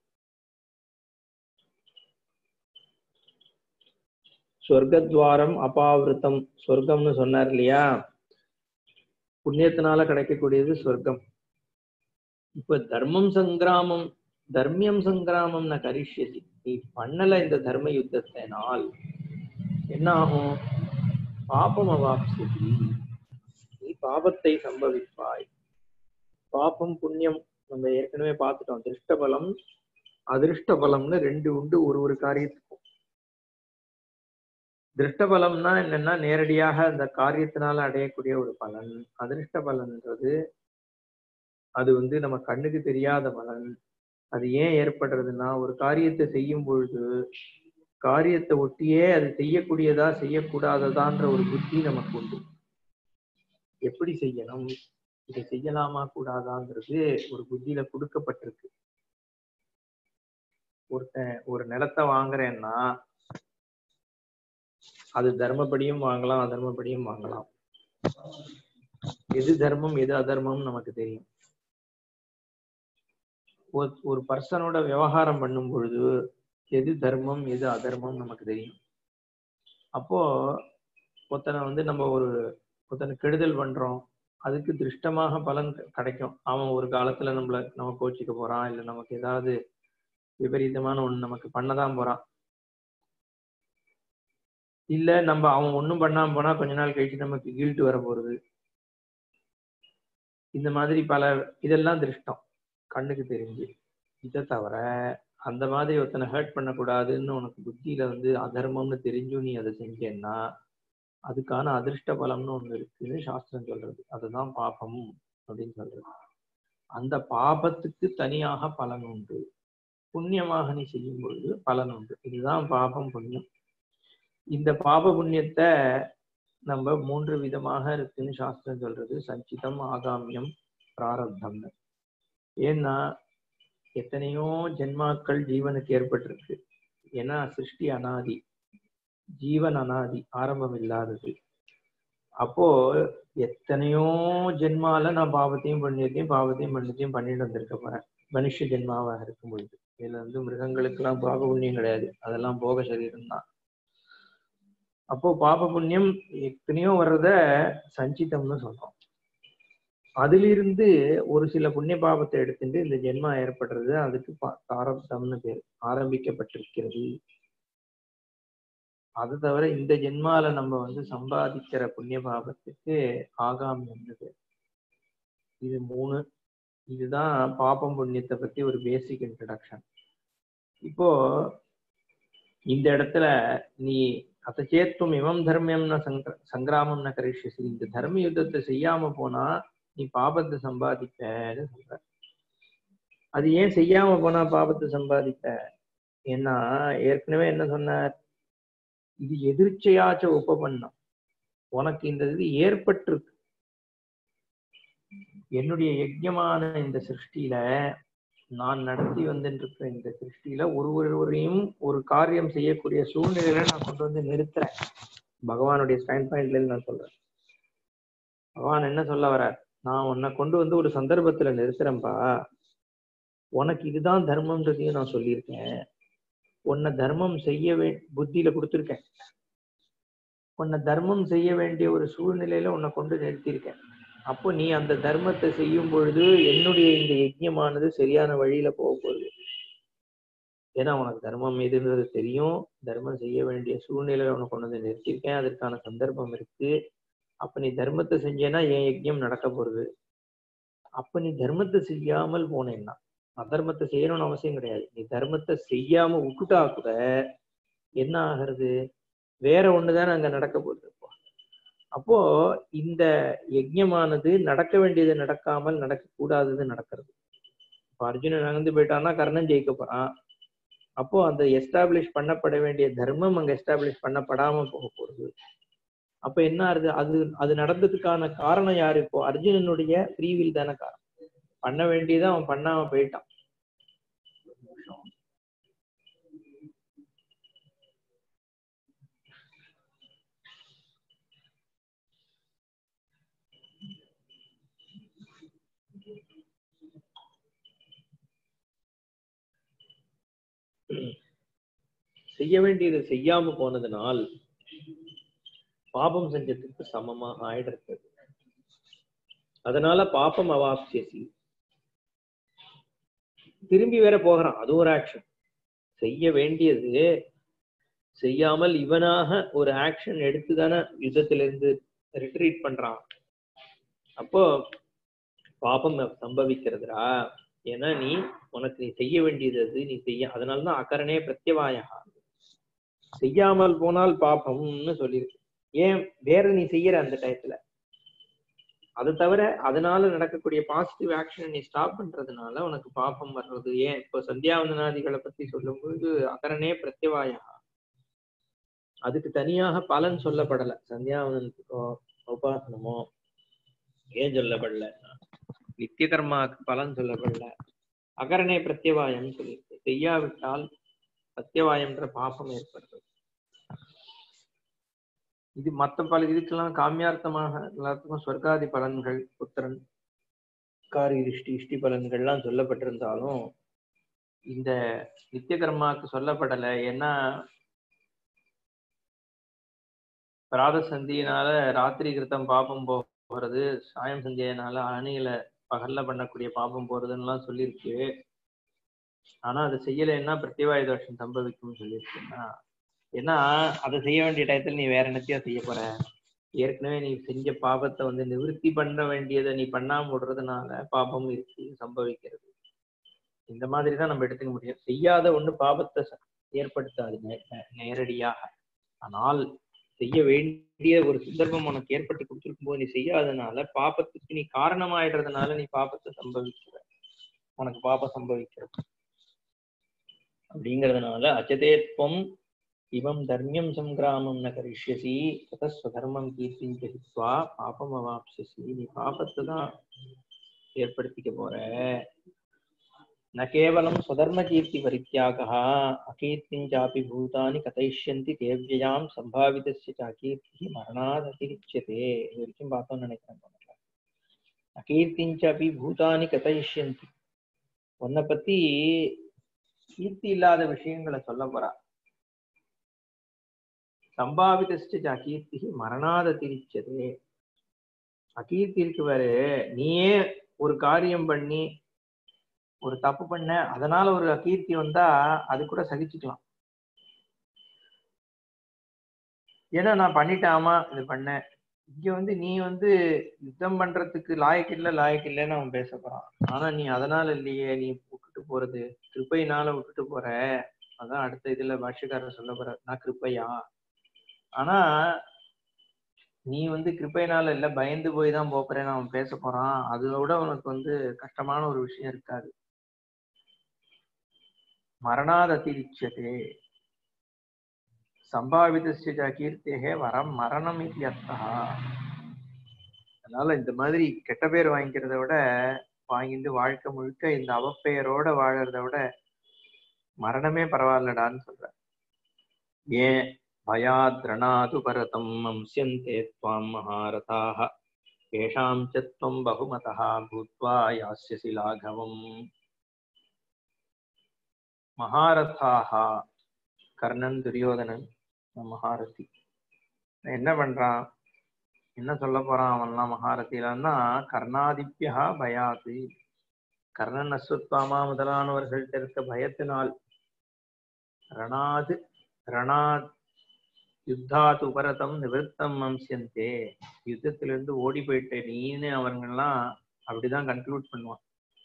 சொர்க்கத்வாரம் அபாவிருத்தம் சொர்க்கம்னு சொன்னார் இல்லையா புண்ணியத்தினால கிடைக்கக்கூடியது சொர்க்கம் இப்ப தர்மம் சங்கிராமம் தர்மியம் சங்கிராமம் ந கரிஷ்யசி நீ பண்ணல இந்த தர்ம யுத்தத்தினால் என்ன ஆகும் பாபம் அவாப்சியதி நீ பாபத்தை சம்பவிப்பாய் பாபம் புண்ணியம் நம்ம ஏற்கனவே பார்த்துட்டோம் திருஷ்ட பலம் அதிருஷ்ட பலம்னு ரெண்டு உண்டு ஒரு ஒரு காரியத்துக்கும் திருஷ்ட பலம்னா என்னன்னா நேரடியாக அந்த காரியத்தினால அடையக்கூடிய ஒரு பலன் அதிருஷ்ட பலன்ன்றது அது வந்து நம்ம கண்ணுக்கு தெரியாத பலன் அது ஏன் ஏற்படுறதுன்னா ஒரு காரியத்தை செய்யும் பொழுது காரியத்தை ஒட்டியே அது செய்யக்கூடியதா செய்யக்கூடாததான்ற ஒரு புத்தி நமக்கு உண்டு எப்படி செய்யணும் இதை செய்யலாமா கூடாதான்றது ஒரு புத்தியில கொடுக்கப்பட்டிருக்கு ஒருத்தன் ஒரு நிலத்தை வாங்குறேன்னா அது தர்மப்படியும் வாங்கலாம் அதர்மப்படியும் வாங்கலாம் எது தர்மம் எது அதர்மம் நமக்கு தெரியும் ஒரு ஒரு பர்சனோட விவகாரம் பண்ணும் பொழுது எது தர்மம் எது அதர்மம் நமக்கு தெரியும் அப்போ ஒருத்தனை வந்து நம்ம ஒரு ஒருத்தனை கெடுதல் பண்றோம் அதுக்கு திருஷ்டமாக பலன் கிடைக்கும் அவன் ஒரு காலத்துல நம்மள நம்ம கோச்சிக்க போறான் இல்ல நமக்கு ஏதாவது விபரீதமான ஒண்ணு நமக்கு பண்ணதான் போறான் இல்ல நம்ம அவன் ஒண்ணும் பண்ணாம போனா கொஞ்ச நாள் கழிச்சு நமக்கு கில்ட் வர போறது இந்த மாதிரி பல இதெல்லாம் திருஷ்டம் கண்ணுக்கு தெரிஞ்சு இதை தவிர அந்த மாதிரி ஒருத்தனை ஹர்ட் பண்ணக்கூடாதுன்னு உனக்கு புத்தியில வந்து அதர்மம்னு தெரிஞ்சும் நீ அதை செஞ்சேன்னா அதுக்கான அதிர்ஷ்ட பலம்னு ஒண்ணு இருக்குன்னு சாஸ்திரம் சொல்றது அதுதான் பாபம் அப்படின்னு சொல்றது அந்த பாபத்துக்கு தனியாக பலன் உண்டு புண்ணியமாக நீ செய்யும் பொழுது பலன் உண்டு இதுதான் பாபம் புண்ணியம் இந்த பாப புண்ணியத்தை நம்ம மூன்று விதமாக இருக்குன்னு சாஸ்திரம் சொல்றது சஞ்சிதம் ஆகாமியம் பிராரப்தம்னு ஏன்னா எத்தனையோ ஜென்மாக்கள் ஜீவனுக்கு ஏற்பட்டிருக்கு ஏன்னா சிருஷ்டி அனாதி ஜீவன் அனாதி ஆரம்பம் இல்லாதது அப்போ எத்தனையோ ஜென்மால நான் பாவத்தையும் புண்ணியத்தையும் பாவத்தையும் புண்ணியத்தையும் பண்ணிட்டு வந்திருக்க போறேன் மனுஷ ஜென்மாவாக இருக்கும் பொழுது இதுல வந்து மிருகங்களுக்கெல்லாம் பாவ புண்ணியம் கிடையாது அதெல்லாம் போக சரீரம் தான் அப்போ பாப புண்ணியம் எத்தனையோ வர்றத சஞ்சிதம்னு சொல்றோம் அதிலிருந்து ஒரு சில புண்ணிய பாபத்தை எடுத்துட்டு இந்த ஜென்மா ஏற்படுறது அதுக்கு பா- பிராரப்தம்னு பேர் ஆரம்பிக்கப்பட்டிருக்கிறது அது தவிர இந்த ஜென்மால நம்ம வந்து சம்பாதிக்கிற புண்ணிய பாபத்துக்கு ஆகாமி வந்தது இது மூணு இதுதான் பாபம் புண்ணியத்தை பத்தி ஒரு பேசிக் இன்ட்ரடக்ஷன் இப்போ இந்த இடத்துல நீ அத்தச்சேத்துவம் இமம் தர்மியம்னு சங்க சங்கிராமம்னு கரிஷ்யசி இந்த தர்ம யுத்தத்தை செய்யாம போனா நீ பாபத்தை சம்பாதிப்பன்னு சொல்ற அது ஏன் செய்யாம போனா பாபத்தை சம்பாதிப்ப ஏன்னா ஏற்கனவே என்ன சொன்னார் இது எதிர்ச்சையாச்ச உபபன்னம் உனக்கு இந்த இது ஏற்பட்டிருக்கு என்னுடைய யஜ்யமான இந்த சிருஷ்டியில நான் நடத்தி வந்துட்டு இருக்கிற இந்த சிருஷ்டியில ஒரு ஒருவரையும் ஒரு காரியம் செய்யக்கூடிய சூழ்நிலையில நான் கொண்டு வந்து நிறுத்துறேன் பகவானுடைய ஸ்டாண்ட் பாயிண்ட்ல இருந்து நான் சொல்றேன் பகவான் என்ன சொல்ல வர்றார் நான் உன்னை கொண்டு வந்து ஒரு சந்தர்ப்பத்துல நிறுத்துறேன்பா உனக்கு இதுதான் தர்மம்ன்றதையும் நான் சொல்லியிருக்கேன் உன்னை தர்மம் செய்ய வே புத்தியில கொடுத்துருக்கேன் உன்னை தர்மம் செய்ய வேண்டிய ஒரு சூழ்நிலையில உன்னை கொண்டு நிறுத்தியிருக்கேன் அப்போ நீ அந்த தர்மத்தை செய்யும் பொழுது என்னுடைய இந்த யஜ்யமானது சரியான வழியில போக போகுது ஏன்னா உனக்கு தர்மம் எதுன்றது தெரியும் தர்மம் செய்ய வேண்டிய சூழ்நிலையில உனக்கு கொண்டு வந்து நிறுத்தியிருக்கேன் அதற்கான சந்தர்ப்பம் இருக்கு அப்ப நீ தர்மத்தை செஞ்சேன்னா என் யஜ்யம் நடக்க போறது அப்ப நீ தர்மத்தை செய்யாமல் போனேன்னா அதர்மத்தை செய்யணும்னு அவசியம் கிடையாது நீ தர்மத்தை செய்யாம விட்டுட்டா கூட என்ன ஆகிறது வேற ஒண்ணுதானே அங்க நடக்க போகுது இப்போ அப்போ இந்த யஜ்யமானது நடக்க வேண்டியது நடக்காமல் நடக்கக்கூடாதது நடக்கிறது இப்போ அர்ஜுனன் நகர்ந்து போயிட்டான்னா கர்ணன் ஜெயிக்க போறான் அப்போ அந்த எஸ்டாப்ளிஷ் பண்ணப்பட வேண்டிய தர்மம் அங்க எஸ்டாப்ளிஷ் பண்ணப்படாம போக போகுது அப்ப என்ன ஆகுது அது அது நடந்ததுக்கான காரணம் யாரு இப்போ அர்ஜுனனுடைய ஃப்ரீவில் தானே காரணம் பண்ண வேண்டியதை அவன் பண்ணாம போயிட்டான் செய்ய வேண்டியதை செய்யாம போனதுனால் பாபம் செஞ்சதுக்கு சமமா ஆயிடுறது அதனால பாப்பம் அவாப்சியசி திரும்பி வேற போகிறான் அது ஒரு ஆக்ஷன் செய்ய வேண்டியது செய்யாமல் இவனாக ஒரு ஆக்ஷன் எடுத்துதானே யுத்தத்துல இருந்து ரிட்ரீட் பண்றான் அப்போ பாபம் சம்பவிக்கிறதுடா ஏன்னா நீ உனக்கு நீ செய்ய வேண்டியது அது நீ செய்ய அதனாலதான் அகரணே பிரத்யவாயா செய்யாமல் போனால் பாபம்னு சொல்லியிருக்கு ஏன் வேற நீ செய்யற அந்த டயத்துல அது தவிர அதனால நடக்கக்கூடிய பாசிட்டிவ் ஆக்ஷனை நீ ஸ்டாப் பண்றதுனால உனக்கு பாபம் வர்றது ஏன் இப்போ சந்தியாவந்தனாதிகளை பத்தி சொல்லும் பொழுது அகரணே பிரத்யவாயா அதுக்கு தனியாக பலன் சொல்லப்படல சந்தியாவந்தனத்துக்கோ உபாசனமோ ஏன் சொல்லப்படல நித்திய கர்மாவுக்கு பலன் சொல்லப்படல அகரணே பிரத்யவாயம் சொல்லியிருக்கு செய்யாவிட்டால் சத்தியவாயம்ன்ற பாபம் ஏற்படுறது இது மத்த பல இதுக்கெல்லாம் காமியார்த்தமாக எல்லாத்துக்கும் சொர்க்காதி பலன்கள் புத்திரன் காரி இஷ்டி இஷ்டி பலன்கள்லாம் சொல்லப்பட்டிருந்தாலும் இந்த நித்திய கர்மாவுக்கு சொல்லப்படலை ஏன்னா பிராத சந்தியினால ராத்திரி கிருத்தம் பாபம் போகிறது சாயம் சந்தியினால அணியில பகல்ல பண்ணக்கூடிய பாபம் போறதுன்னெலாம் சொல்லியிருக்கு ஆனா அது செய்யலைன்னா பிரத்யவாய தோஷம் சம்பவிக்கும்னு சொல்லியிருக்குன்னா ஏன்னா அதை செய்ய வேண்டிய டயத்துல நீ வேற என்னத்தையா செய்ய போற ஏற்கனவே நீ செஞ்ச பாபத்தை வந்து நிவர்த்தி பண்ண வேண்டியதை நீ பண்ணாம விடுறதுனால பாபம் இருக்கு சம்பவிக்கிறது இந்த மாதிரி தான் நம்ம எடுத்துக்க முடியும் செய்யாத ஒண்ணு பாபத்தை ஏற்படுத்தாது நேரடியாக ஆனால் செய்ய வேண்டிய ஒரு சந்தர்ப்பம் உனக்கு ஏற்பட்டு கொடுத்துருக்கும் போது நீ செய்யாதனால பாபத்துக்கு நீ காரணமாயிடுறதுனால நீ பாபத்தை சம்பவிக்கிற உனக்கு பாபம் சம்பவிக்கிறது அப்படிங்கிறதுனால அச்சதேத்வம் இவம் தர்மியம் சங்கிராமம் ந கரிஷ்யசி ததஸ்வதர்மம் கீர்த்திஞ்ச ஹித்வா பாபம் அவாப்சசி நீ பாபத்தை தான் ஏற்படுத்திக்க போற ந கேவலம் ஸ்வதர்ம கீர்த்தி பரித்தியாகா அகீர்த்திஞ்சாப்பி பூதானி கதைஷ்யந்தி தேவ்யாம் சம்பாவிதஸ்ய ச அகீர்த்தி மரணாத் அதிரிச்சதே இது வரைக்கும் பார்த்தோம்னு நினைக்கிறேன் அகீர்த்திஞ்சாப்பி பூதானி கதைஷ்யந்தி உன்னை பத்தி கீர்த்தி இல்லாத விஷயங்களை சொல்ல போறா சம்பாவிதஸ்ட அகீர்த்தி மரணாத திரிச்சதே அகீர்த்தி இருக்கு பாரு நீயே ஒரு காரியம் பண்ணி ஒரு தப்பு பண்ண அதனால ஒரு அகீர்த்தி வந்தா அது கூட சகிச்சுக்கலாம் ஏன்னா நான் பண்ணிட்டாமா இது பண்ணேன் இங்க வந்து நீ வந்து யுத்தம் பண்றதுக்கு லாயக்கு இல்ல லாயக்கு இல்லைன்னு அவன் பேச போறான் ஆனா நீ அதனால இல்லையே நீ விட்டுட்டு போறது கிருப்பையினால விட்டுட்டு போற அதான் அடுத்த இதுல பாஷ்யக்காரர் சொல்ல போற நான் கிருப்பையா ஆனா நீ வந்து கிருப்பையினால இல்ல பயந்து போய் தான் போறேன்னு அவன் பேச போறான் அதோட உனக்கு வந்து கஷ்டமான ஒரு விஷயம் இருக்காது மரணாத திரிச்சதே சம்பாவிதஸ்ய கீர்த்தேகே வரம் மரணம் இத்தியர்த்தா அதனால இந்த மாதிரி கெட்ட பேர் வாங்கிக்கிறத விட வாங்கிட்டு வாழ்க்கை முழுக்க இந்த அவப்பெயரோட வாழறத விட மரணமே பரவாயில்லடான்னு சொல்ற ஏன் பயாத்ரணாது பரதம் அம்சியந்தே துவாம் மகாரதாக ஏஷாம் சத்வம் பகுமதா பூத்வா யாஸ்யசி லாகவம் மகாரதாக கர்ணன் துரியோதனன் மகாரதி என்ன பண்றான் என்ன சொல்ல போறான் அவன்லாம் மகாரதியிலன்னா கர்ணாதித்யா பயாது கர்ணன் அஸ்வத்வாமா முதலானவர்கள்ட்ட இருக்க பயத்தினால் ரணாது ரணா யுத்தாத் உபரதம் நிவர்த்தம் அம்சியந்தே யுத்தத்திலிருந்து ஓடி போயிட்ட நீன்னு அவங்கெல்லாம் அப்படிதான் கன்க்ளூட் பண்ணுவான்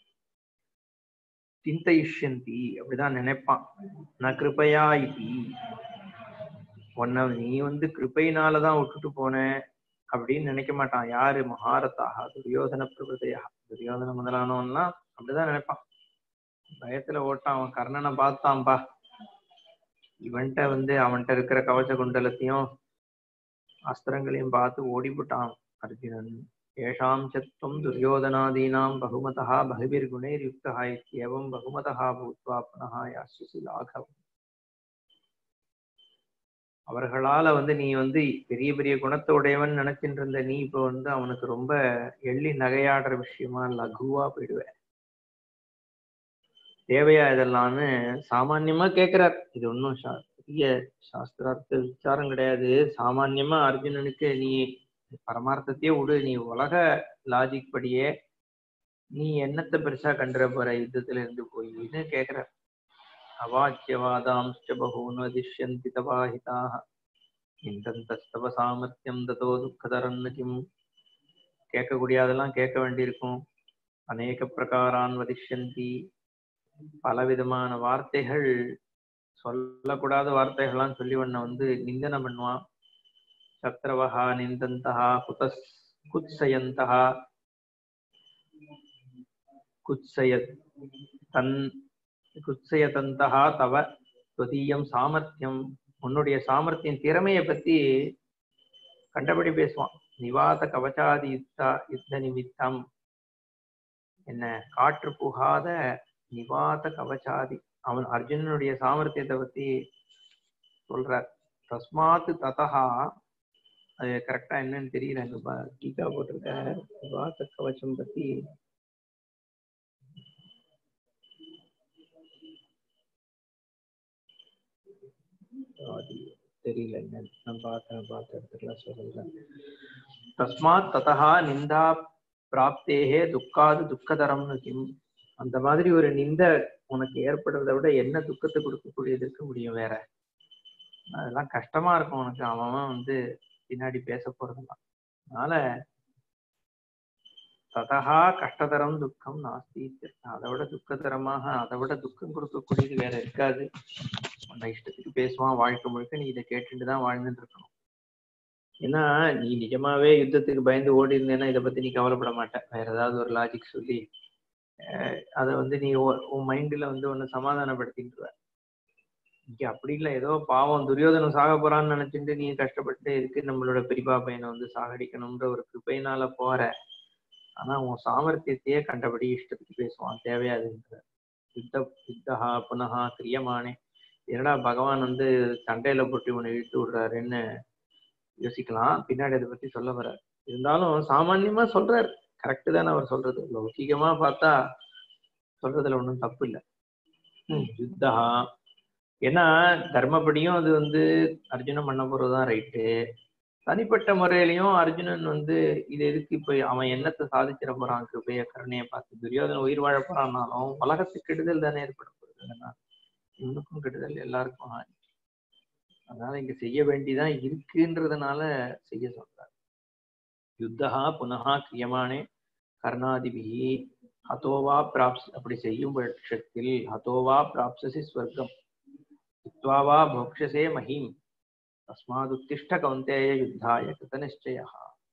சிந்தைஷ்யந்தி அப்படிதான் நினைப்பான் நான் கிருபையா இதி உன்னை நீ வந்து கிருபையினாலதான் விட்டுட்டு போன அப்படின்னு நினைக்க மாட்டான் யாரு மகாரத்தாக துரியோதன பிரபதையா துரியோதன முதலானவன்லாம் அப்படிதான் நினைப்பான் பயத்துல ஓட்டான் அவன் கர்ணனை பார்த்தான்பா இவன்கிட்ட வந்து அவன்கிட்ட இருக்கிற கவச குண்டலத்தையும் அஸ்திரங்களையும் பார்த்து ஓடிவிட்டான் அர்ஜுனன் ஏஷாம் சத்வம் துரியோதனாதீனாம் பகுமதா பகுபிர்குணைர் யுக்தா இத்தியவம் பகுமதா பூத்வா புனः யாஸ்யசி லாகவம் அவர்களால வந்து நீ வந்து பெரிய பெரிய குணத்தை உடையவன் நினைச்சிட்டு இருந்த நீ இப்ப வந்து அவனுக்கு ரொம்ப எள்ளி நகையாடுற விஷயமா லகுவா போயிடுவ தேவையா இதெல்லாம்னு சாமான்யமா கேக்குறார் இது ஒன்றும் பெரிய சாஸ்திரார்த்த விசாரம் கிடையாது சாமான்யமா அர்ஜுனனுக்கு நீ பரமார்த்தத்தையே விடு நீ உலக லாஜிக் படியே நீ என்னத்தை பெருசா கண்டுற போற யுத்தத்துல இருந்து போயின்னு கேக்குற அவாச்சியவாதாம்ச்ச பகூன் வதிஷ்யந்தி தபாஹிதாக இந்தந்தஸ்தவ சாமர்த்தியம் ததோ துக்கதரன்னு கிம் கேட்கக்கூடியதெல்லாம் கேட்க வேண்டியிருக்கும் அநேக பிரகாரான் வதிஷ்யந்தி பலவிதமான வார்த்தைகள் சொல்லக்கூடாத வார்த்தைகள்லாம் சொல்லி உன்னை வந்து நிந்தனம் பண்ணுவான் சத்ரவஹா நிந்தந்தா குதஸ் குத்சயந்தா குத்சய தன் குத்சயதந்தா தவ துவதீயம் சாமர்த்தியம் உன்னுடைய சாமர்த்தியம் திறமையை பத்தி கண்டபடி பேசுவான் நிவாத கவச்சாதி யுத்தா யுத்த நிமித்தம் என்ன காற்று புகாத நிவாத கவச்சாதி அவன் அர்ஜுனனுடைய சாமர்த்தியத்தை பத்தி சொல்றார் தஸ்மாத்து ததா அது கரெக்டா என்னன்னு தெரியல அங்க டீக்கா போட்டிருக்க நிவாத கவச்சம் பத்தி தெரியல என்ன நான் பார்த்தேன் பார்த்த இடத்துல சொல்லல தஸ்மாத் ததா நிந்தா பிராப்தேகே துக்காது துக்கதரம்னு கிம் அந்த மாதிரி ஒரு நிந்த உனக்கு ஏற்படுறதை விட என்ன துக்கத்தை கொடுக்கக்கூடியது இருக்க முடியும் வேற அதெல்லாம் கஷ்டமா இருக்கும் உனக்கு அவன் வந்து பின்னாடி பேச போறதெல்லாம் அதனால ததா கஷ்டதரம் துக்கம் நாஸ்தி அதை விட துக்கதரமாக அதை விட துக்கம் கொடுக்கக்கூடியது வேற இருக்காது உன்னை இஷ்டத்துக்கு பேசுவான் வாழ்க்கை முழுக்க நீ இதை கேட்டுட்டு தான் வாழ்ந்துட்டு இருக்கணும் ஏன்னா நீ நிஜமாவே யுத்தத்துக்கு பயந்து ஓடி இருந்தேன்னா இதை பத்தி நீ கவலைப்பட மாட்ட வேற ஏதாவது ஒரு லாஜிக் சொல்லி அதை வந்து நீ உன் மைண்ட்ல வந்து ஒன்னு சமாதானப்படுத்திட்டுருவ இங்க அப்படி இல்லை ஏதோ பாவம் துரியோதனம் சாக போறான்னு நினைச்சிட்டு நீ கஷ்டப்பட்டு இருக்கு நம்மளோட பெரியப்பா பையனை வந்து சாகடிக்கணும்ன்ற ஒரு கிருப்பையினால போற ஆனா உன் சாமர்த்தியத்தையே கண்டபடி இஷ்டத்துக்கு பேசுவான் தேவையாதுன்ற யுத்த யுத்தஹா புனகா கிரியமானே என்னடா பகவான் வந்து சண்டையில போட்டு உன்னை இழுத்து விடுறாருன்னு யோசிக்கலாம் பின்னாடி அதை பத்தி சொல்ல வர்றார் இருந்தாலும் சாமான்யமா சொல்றாரு கரெக்டு தானே அவர் சொல்றது லௌகிகமா பார்த்தா சொல்றதுல ஒன்றும் தப்பு இல்லை யுத்தா ஏன்னா தர்மப்படியும் அது வந்து அர்ஜுனன் பண்ண போறதுதான் ரைட்டு தனிப்பட்ட முறையிலையும் அர்ஜுனன் வந்து இது எதுக்கு இப்ப அவன் என்னத்தை சாதிச்சிட போறான் கிருபைய கருணையை பார்த்து துரியோதன உயிர் வாழ போறான்னாலும் உலகத்துக்கு கெடுதல் தானே ஏற்பட போகுது அதனால இவனுக்கும் கெடுதல் எல்லாருக்கும் ஆணி அதனால இங்க செய்ய வேண்டிதான் இருக்குன்றதுனால செய்ய சொல்றார் யுத்தகா புனகா கிரியமானே கர்ணாதிபிகி ஹதோவா பிராப்ஸ் அப்படி செய்யும் பட்சத்தில் ஹதோவா பிராப்சசி ஸ்வர்க்கம் சித்வாவா போக்ஷசே மஹீம் தஸ்மாதுத்திஷ்ட கௌந்தேய யுத்தாய கிருத நிச்சயா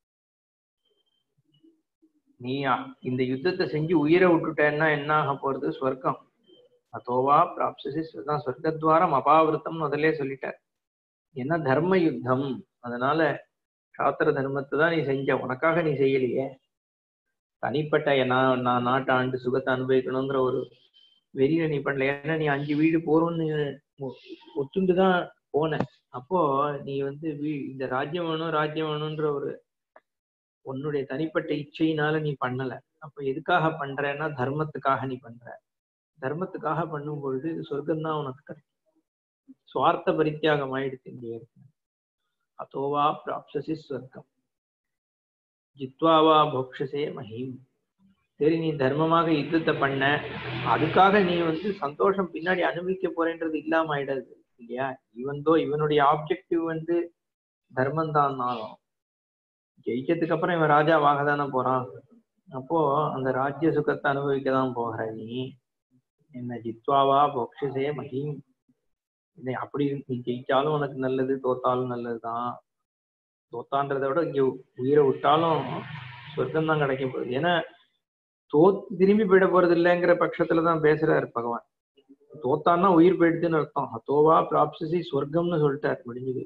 நீ இந்த யுத்தத்தை செஞ்சு உயிரை விட்டுட்டேன்னா என்ன ஆக போறது ஸ்வர்க்கம் அதோவா பிராப்சசி தான் சொர்க்கத்வாரம் அபாவிருத்தம் முதல்ல சொல்லிட்டார் என்ன தர்ம யுத்தம் அதனால சாத்திர தர்மத்தை தான் நீ செஞ்ச உனக்காக நீ செய்யலையே தனிப்பட்ட நான் நான் நாட்டை ஆண்டு சுகத்தை அனுபவிக்கணுங்கிற ஒரு வெறியில நீ பண்ணல ஏன்னா நீ அஞ்சு வீடு போறோம்னு ஒத்துண்டு தான் போன அப்போ நீ வந்து வீ இந்த ராஜ்யம் வேணும் ராஜ்யம் வேணும்ன்ற ஒரு உன்னுடைய தனிப்பட்ட இச்சையினால நீ பண்ணல அப்ப எதுக்காக பண்றேன்னா தர்மத்துக்காக நீ பண்ற தர்மத்துக்காக பண்ணும் பொழுது இது சொர்க்கம் தான் உனக்கு கிடைக்கும் சுவார்த்த பரித்தியாகம் ஆயிடுச்சு இங்கே இருக்கு அதோவா பிராப்சசி ஸ்வர்க்கம் ஜித்வாவா போக்ஷசே மஹீம் சரி நீ தர்மமாக யுத்தத்தை பண்ண அதுக்காக நீ வந்து சந்தோஷம் பின்னாடி அனுபவிக்க போறேன்றது இல்லாம ஆயிடாது இல்லையா இவன்தோ இவனுடைய ஆப்ஜெக்டிவ் வந்து தர்மம் தான்னாலும் ஜெயிச்சதுக்கு அப்புறம் இவன் ராஜாவாக தானே போறான் அப்போ அந்த ராஜ்ய சுகத்தை அனுபவிக்க தான் போகிற நீ என்ன ஜித்வாவா போக்ஷசே மஹீம் இல்லை அப்படி நீ ஜெயிச்சாலும் உனக்கு நல்லது தோத்தாலும் நல்லதுதான் தோத்தான்றதை விட இங்க உயிரை விட்டாலும் சொர்க்கம் தான் கிடைக்க போகுது ஏன்னா தோத்து திரும்பி போயிட போறது இல்லைங்கிற பட்சத்துலதான் பேசுறாரு பகவான் தோத்தான்னா உயிர் போயிடுதுன்னு அர்த்தம் ஹத்தோவா பிராப்சசி சொர்க்கம்னு சொல்லிட்டார் முடிஞ்சது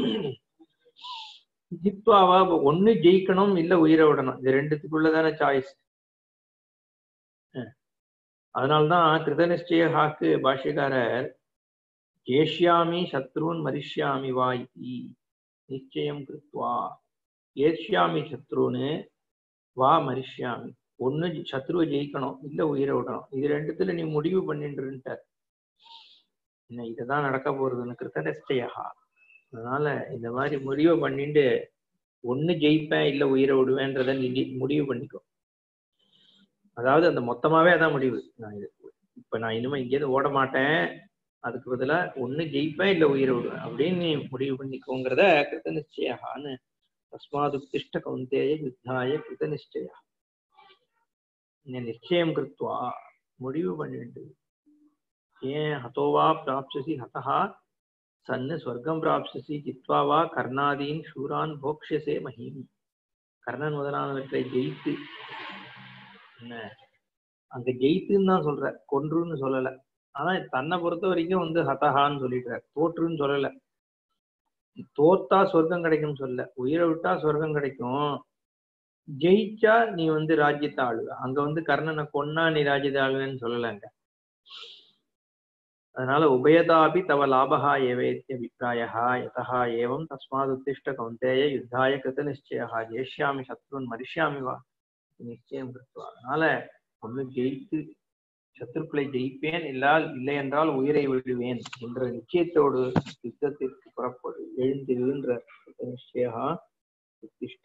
ஜித்வாவா ஒண்ணு ஜெயிக்கணும் இல்ல உயிரை விடணும் இது ரெண்டுத்துக்குள்ளதான சாய்ஸ் அதனால்தான் கிருதநிச்சயகாக்கு பாஷ்யக்காரர் ஏஷ்யாமி சத்ருன் மரிஷ்யாமி வா இதி நிச்சயம் கிருத்வா ஏஷ்யாமி சத்ருன்னு வா மரிஷ்யாமி ஒண்ணு சத்ருவை ஜெயிக்கணும் இல்ல உயிரை விடணும் இது ரெண்டுத்துல நீ முடிவு பண்ணிட்டுருன்ட்டார் என்ன இதுதான் நடக்க போறதுன்னு கிருத்தனிஷ்டயா அதனால இந்த மாதிரி முடிவு பண்ணிட்டு ஒண்ணு ஜெயிப்பேன் இல்ல உயிரை விடுவேன்றத நீ முடிவு பண்ணிக்கோ அதாவது அந்த மொத்தமாவே அதான் முடிவு நான் இது இப்ப நான் இனிமே இங்கேருந்து ஓட மாட்டேன் அதுக்கு பதிலா ஒண்ணு ஜெயிப்பேன் இல்ல உயிரை விடுவேன் அப்படின்னு நீ முடிவு பண்ணிக்கோங்கிறத கிருத்த நிச்சயான்னு தஸ்மாதுத்திஷ்ட கௌந்தேய யுத்தாய கிருத்த நிச்சயா நிச்சயம் கிருத்வா முடிவு பண்ணிட்டு ஏன் ஹதோவா பிராப்சசி ஹதா சன்னு ஸ்வர்க்கம் பிராப்சசி ஜித்வா வா கர்ணாதீன் சூரான் போக்ஷசே மஹீம் கர்ணன் முதலானவற்றை ஜெயித்து என்ன அங்க ஜெயித்துன்னு தான் சொல்ற கொன்றுன்னு சொல்லல ஆனா தன்னை பொறுத்த வரைக்கும் வந்து ஹதஹான்னு சொல்லிட்டார் தோற்றுன்னு சொல்லல தோத்தா சொர்க்கம் கிடைக்கும்னு சொல்ல உயிரை விட்டா சொர்க்கம் கிடைக்கும் ஜெயிச்சா நீ வந்து ராஜ்யத்தை ஆளுவ அங்க வந்து கர்ணனை கொன்னா நீ ராஜ்யத்தை ஆளுவேன்னு சொல்லலங்க அதனால உபயதாபி தவ லாபகா ஏவேத்திய அபிப்பிராயா யதா ஏவம் தஸ்மாத் உத்திஷ்ட கௌந்தேய யுத்தாய கிருத நிச்சயா ஜெயிஷ்யாமி சத்ருன் மரிஷ்யாமி வா நிச்சயம் கிருத்துவா அதனால ஒண்ணு ஜெயித்து சத்துருக்களை ஜெயிப்பேன் இல்லால் இல்லை என்றால் உயிரை விடுவேன் என்ற நிச்சயத்தோடு யுத்தத்திற்கு புறப்படு எழுந்திருன்ற நிச்சயா உத்திஷ்ட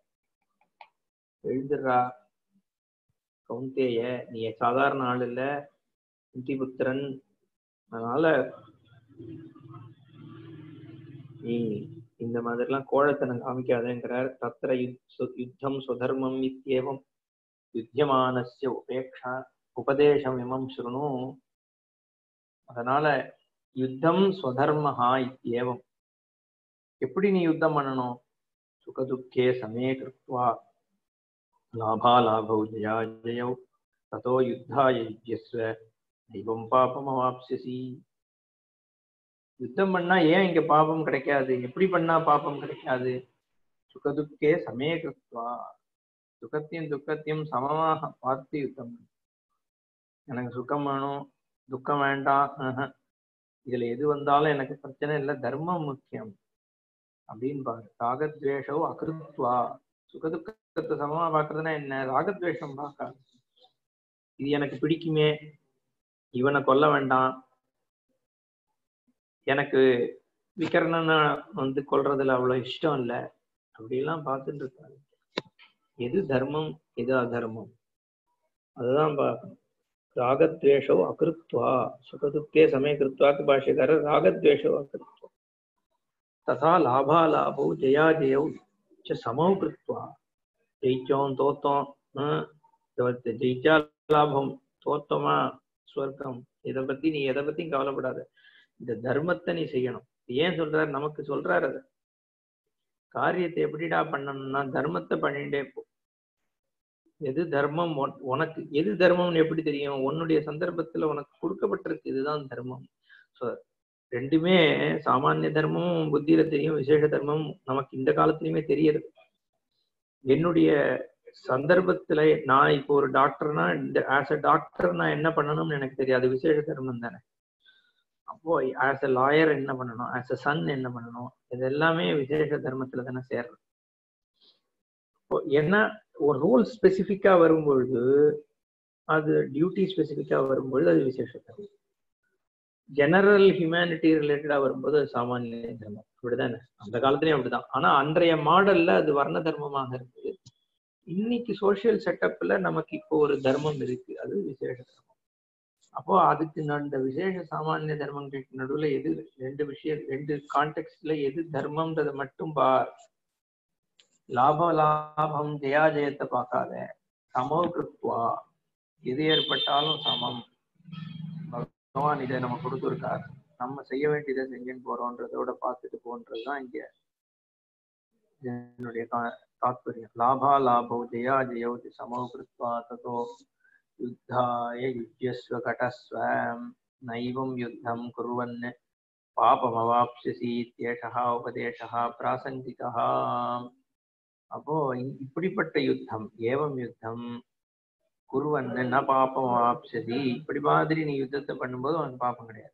எழுதுறா கவுந்தேய நீ சாதாரண ஆள் இல்ல குந்திபுத்திரன் அதனால நீ இந்த மாதிரிலாம் கோழத்தனம் காமிக்காதேங்கிறார் தத்திர யுத்தம் சுதர்மம் இத்தியேவம் யுத்தியமானஸ்ய உபேக்ஷா உபதேசம் இமம் சுருணு அதனால யுத்தம் ஸ்வதர்மஹா இத்தியேவம் எப்படி நீ யுத்தம் பண்ணணும் சுகதுக்கே சமே கிருத்வா லாபாலாபௌ ஜயா ஜயௌ ததோ யுத்தாய யுஜ்யஸ்வ தெய்வம் பாபம் அவாப்சியசி யுத்தம் பண்ணா ஏன் இங்க பாபம் கிடைக்காது எப்படி பண்ணா பாபம் கிடைக்காது சுகதுக்கே சமே கிருத்வா சுகத்தையும் துக்கத்தையும் சமமாக பார்த்து யுத்தம் எனக்கு சுகம் வேணும் துக்கம் வேண்டாம் இதுல எது வந்தாலும் எனக்கு பிரச்சனை இல்லை தர்மம் முக்கியம் அப்படின்னு பாரு ராகத்வேஷோ அகிருத்வா சுகதுக்கத்தை சமமா பாக்குறதுன்னா என்ன ராகத்வேஷம் பார்க்காது இது எனக்கு பிடிக்குமே இவனை கொல்ல வேண்டாம் எனக்கு விகரணனை வந்து கொல்றதுல அவ்வளவு இஷ்டம் இல்லை அப்படிலாம் பார்த்துட்டு இருக்காங்க எது தர்மம் எது அதர்மம் அதுதான் பார்க்கணும் ராகத்வேஷோ அகிருத்வா சுகதுக்கே சமய கிருத்வாக்கு பாஷ்யக்காரர் ராகத்வேஷோ அகிருத்வா ததா லாபாலாபோ ஜெயா ஜெயௌ ச சமௌ கிருத்வா ஜெயிச்சோம் தோத்தோம் ஹம், இவத்து ஜெயிச்சா லாபம் தோத்தோமா ஸ்வர்க்கம் இதை பத்தி நீ எதை பத்தியும் கவலைப்படாத இந்த தர்மத்தை நீ செய்யணும் ஏன் சொல்றாரு நமக்கு சொல்றாரு அது காரியத்தை எப்படிடா பண்ணணும்னா தர்மத்தை பண்ணிட்டே போ எது தர்மம் உன்- உனக்கு எது தர்மம்னு எப்படி தெரியும் உன்னுடைய சந்தர்ப்பத்துல உனக்கு கொடுக்கப்பட்டிருக்கு இதுதான் தர்மம் ஸோ ரெண்டுமே சாமானிய தர்மமும் புத்தியில தெரியும் விசேஷ தர்மமும் நமக்கு இந்த காலத்துலயுமே தெரியுது என்னுடைய சந்தர்ப்பத்துல நான் இப்போ ஒரு டாக்டர்னா இந்த ஆஸ் அ டாக்டர் நான் என்ன பண்ணணும்னு எனக்கு தெரியாது விசேஷ தர்மம் தானே அப்போ ஆஸ் அ லாயர் என்ன பண்ணணும் ஆஸ் அ சன் என்ன பண்ணணும் இது எல்லாமே விசேஷ தர்மத்துல தானே சேர்றது இப்போ என்ன ஒரு ரோல் ஸ்பெசிஃபிக்கா வரும்பொழுது அது டியூட்டி ஸ்பெசிஃபிக்கா வரும்பொழுது அது விசேஷ தர்மம் ஜெனரல் ஹியூமனிட்டி ரிலேட்டடா வரும்போது அது சாமானிய தர்மம் அப்படிதானே அந்த காலத்துலயும் அப்படிதான் ஆனா அன்றைய மாடல்ல அது வர்ண தர்மமாக இருக்கு இன்னைக்கு சோசியல் செட்டப்ல நமக்கு இப்போ ஒரு தர்மம் இருக்கு அது விசேஷ தர்மம் அப்போ அதுக்கு நான் இந்த விசேஷ சாமானிய தர்மங்களுக்கு நடுவுல எது ரெண்டு விஷயம் ரெண்டு கான்டெக்ட்ல எது தர்மம்ன்றதை மட்டும் பார் லாப லாபம் ஜெயா ஜெயத்தை பார்க்காத சமோ கிருத்வா எது ஏற்பட்டாலும் சமம் பகவான் இதை நம்ம கொடுத்துருக்கார் நம்ம செய்ய வேண்டியதை செஞ்சுன்னு போறோன்றதோட பார்த்துட்டு போன்றதுதான் இங்க என்னுடைய கா- தாத்பரியம் லாபா லாபோ ஜெயா ஜெயோ சமோ கிருத்வா ததோ யுத்தாய யுஜ்யஸ்வ கடஸ்வ நைவம் யுத்தம் குர்வன் பாபமவாப்சியசி இत्यேஷः உபதேசः பிராசங்கிகः அப்போ இ- இப்படிப்பட்ட யுத்தம் ஏவம் யுத்தம் குருவன் ந பாப்பம் ஆப்சதி இப்படி மாதிரி நீ யுத்தத்தை பண்ணும்போது உனக்கு பாப்பம் கிடையாது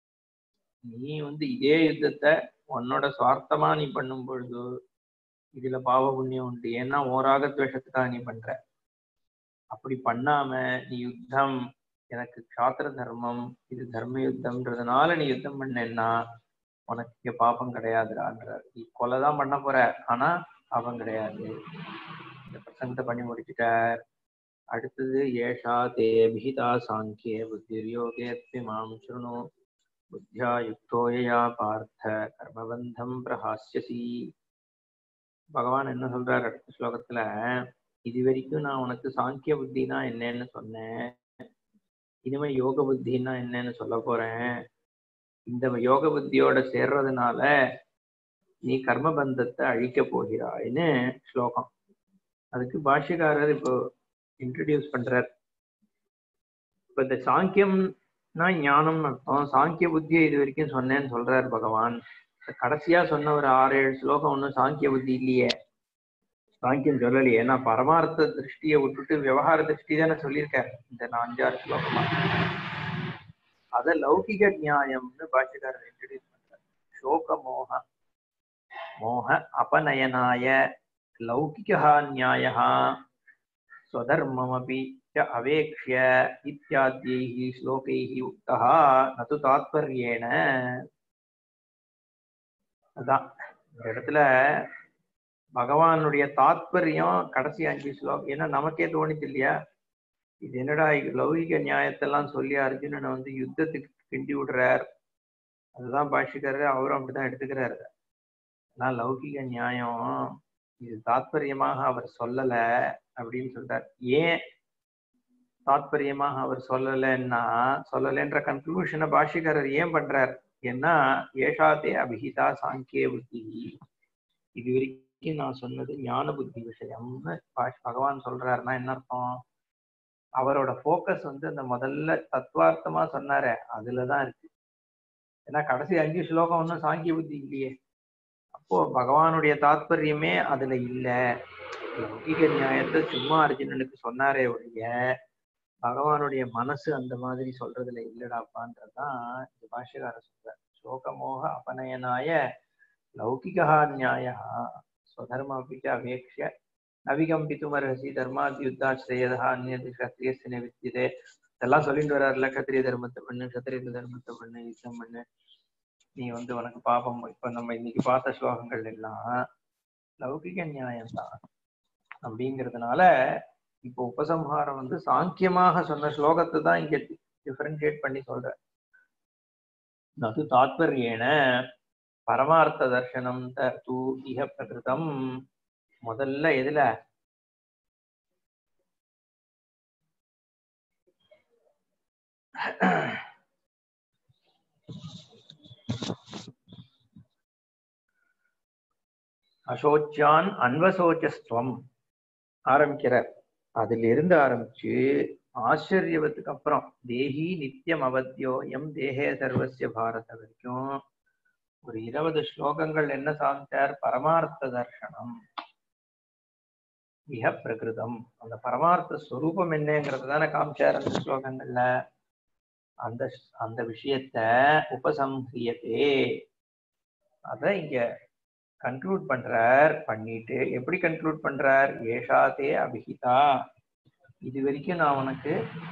நீ வந்து இதே யுத்தத்தை உன்னோட சுவார்த்தமா நீ பண்ணும் பொழுது இதுல பாவ புண்ணியம் உண்டு ஏன்னா ஓராக துவேஷத்துக்காக நீ பண்ற அப்படி பண்ணாம நீ யுத்தம் எனக்கு க்ஷாத்திர தர்மம் இது தர்ம யுத்தம்ன்றதுனால நீ யுத்தம் பண்ணேன்னா உனக்கு இங்க பாப்பம் கிடையாதுடான்றார் நீ கொலை தான் பண்ண போற ஆனா பாபம் கிடையாது இந்த பிரசங்கத்தை பண்ணி முடிச்சுட்டார் அடுத்தது ஏஷா தே அபிஹிதா சாங்கியே புத்திர்யோகே மாம் சுணு புத்தியா யுக்தோயா பார்த்த கர்மபந்தம் பிரஹாஸ்யசி பகவான் என்ன சொல்றார் அடுத்த ஸ்லோகத்துல இது வரைக்கும் நான் உனக்கு சாங்கிய புத்தினா என்னன்னு சொன்னேன் இனிமே யோக புத்தின்னா என்னன்னு சொல்ல போறேன் இந்த யோக புத்தியோட சேர்றதுனால நீ கர்மபந்தத்தை அழிக்க போகிறாய்ன்னு ஸ்லோகம் அதுக்கு பாஷ்யக்காரர் இப்போ இன்ட்ரடியூஸ் பண்றார் இப்ப இந்த சாங்கியம்னா ஞானம்னு அர்த்தம் சாங்கிய புத்தியை இது வரைக்கும் சொன்னேன்னு சொல்றார் பகவான் இந்த கடைசியா சொன்ன ஒரு ஆறு ஏழு ஸ்லோகம் ஒன்றும் சாங்கிய புத்தி இல்லையே சாங்கியம் சொல்லலையே ஏன்னா பரமார்த்த திருஷ்டியை விட்டுட்டு விவகார திருஷ்டி தானே சொல்லியிருக்காரு இந்த நான் அஞ்சாறு ஸ்லோகமா அத லௌகிக நியாயம்னு பாஷ்யக்காரர் இன்ட்ரடியூஸ் பண்றார் சோக மோக மோக அபநயனாய லௌகிகः न्यायः स्वधर्ममपि च अवेक्ष्य इत्याद्यैः श्लोकैः उक्तः न तु तात्पर्येण அதான் இந்த இடத்துல பகவானுடைய தாத்பரியம் கடைசி அஞ்சு ஸ்லோகம் ஏன்னா நமக்கே தோணிச்சு இல்லையா இது என்னடா இது லௌகிக நியாயத்தெல்லாம் சொல்லி அர்ஜுனனை வந்து யுத்தத்துக்கு கிண்டி விடுறார் அதுதான் பாஷிக்காரர் அவரும் அப்படிதான் எடுத்துக்கிறாரு ஆனா லௌகிக நியாயம் இது தாத்பரியமாக அவர் சொல்லல அப்படின்னு சொல்றார் ஏன் தாத்பரியமாக அவர் சொல்லலைன்னா சொல்லலைன்ற கன்க்ளூஷனை பாஷிக்காரர் ஏன் பண்றார் ஏன்னா ஏஷாதே அபிஹிதா சாங்கிய புத்தி இது வரைக்கும் நான் சொன்னது ஞான புத்தி விஷயம்னு பாஷ் பகவான் சொல்றாருன்னா என்ன அர்த்தம் அவரோட ஃபோக்கஸ் வந்து அந்த முதல்ல தத்துவார்த்தமா சொன்னாரே அதுலதான் இருக்கு ஏன்னா கடைசி அஞ்சு ஸ்லோகம் ஒன்றும் சாங்கிய புத்தி இல்லையே அப்போ பகவானுடைய தாத்பரியமே அதுல இல்ல லௌகிக நியாயத்தை சும்மா அர்ஜுனனுக்கு சொன்னாரே ஒழிய பகவானுடைய மனசு அந்த மாதிரி சொல்றதுல இல்லடாப்பான்றதுதான் இந்த பாஷ்யக்காரர் சொல்றார் சோகமோக அபநயனாய லௌகிகா நியாய ஸ்வதர்மபிச்ச அபேக்ஷ நவிகம்பித்துமர்ஹசி தர்மாத்யுத்தாஸ்ரேயதா அந்நியது கத்திரியஸ்தின வித்தியதே இதெல்லாம் சொல்லிட்டு வர்றாருல கத்திரிய தர்மத்தை பண்ணு கத்திரிய தர்மத்தை பண்ணு யுத்தம் பண்ணு நீ வந்து உனக்கு பாபம் இப்ப நம்ம இன்னைக்கு பார்த்த ஸ்லோகங்கள் எல்லாம் லௌகிக நியாயம்தான் அப்படிங்கிறதுனால இப்போ உபசம்ஹாரம் வந்து சாங்கியமாக சொன்ன ஸ்லோகத்தை தான் இங்க டிஃபரன்ஷியேட் பண்ணி சொல்ற அது தாத்பரியேன பரமார்த்த தர்சனம் த தூ இஹ பிரகிருதம் முதல்ல எதுல அசோச்சான் அன்வசோச்சஸ்துவம் ஆரம்பிக்கிறார் அதுல இருந்து ஆரம்பிச்சு ஆச்சரியவத்துக்கு அப்புறம் தேஹி நித்தியம் அவத்தியோ எம் தேகே சர்வசிய பாரத வரைக்கும் ஒரு இருபது ஸ்லோகங்கள் என்ன சாமிச்சார் பரமார்த்த தர்ஷனம் மிக பிரகிருதம் அந்த பரமார்த்த ஸ்வரூபம் என்னங்கிறது தானே காமிச்சார் அந்த ஸ்லோகங்கள்ல அந்த அந்த விஷயத்த உபசம்ஹியதே அத இங்க கன்க்ளூட் பண்றார் பண்ணிட்டு எப்படி கன்க்ளூட் பண்றார் ஏஷாதே அபிஹிதா இது வரைக்கும் நான் உனக்கு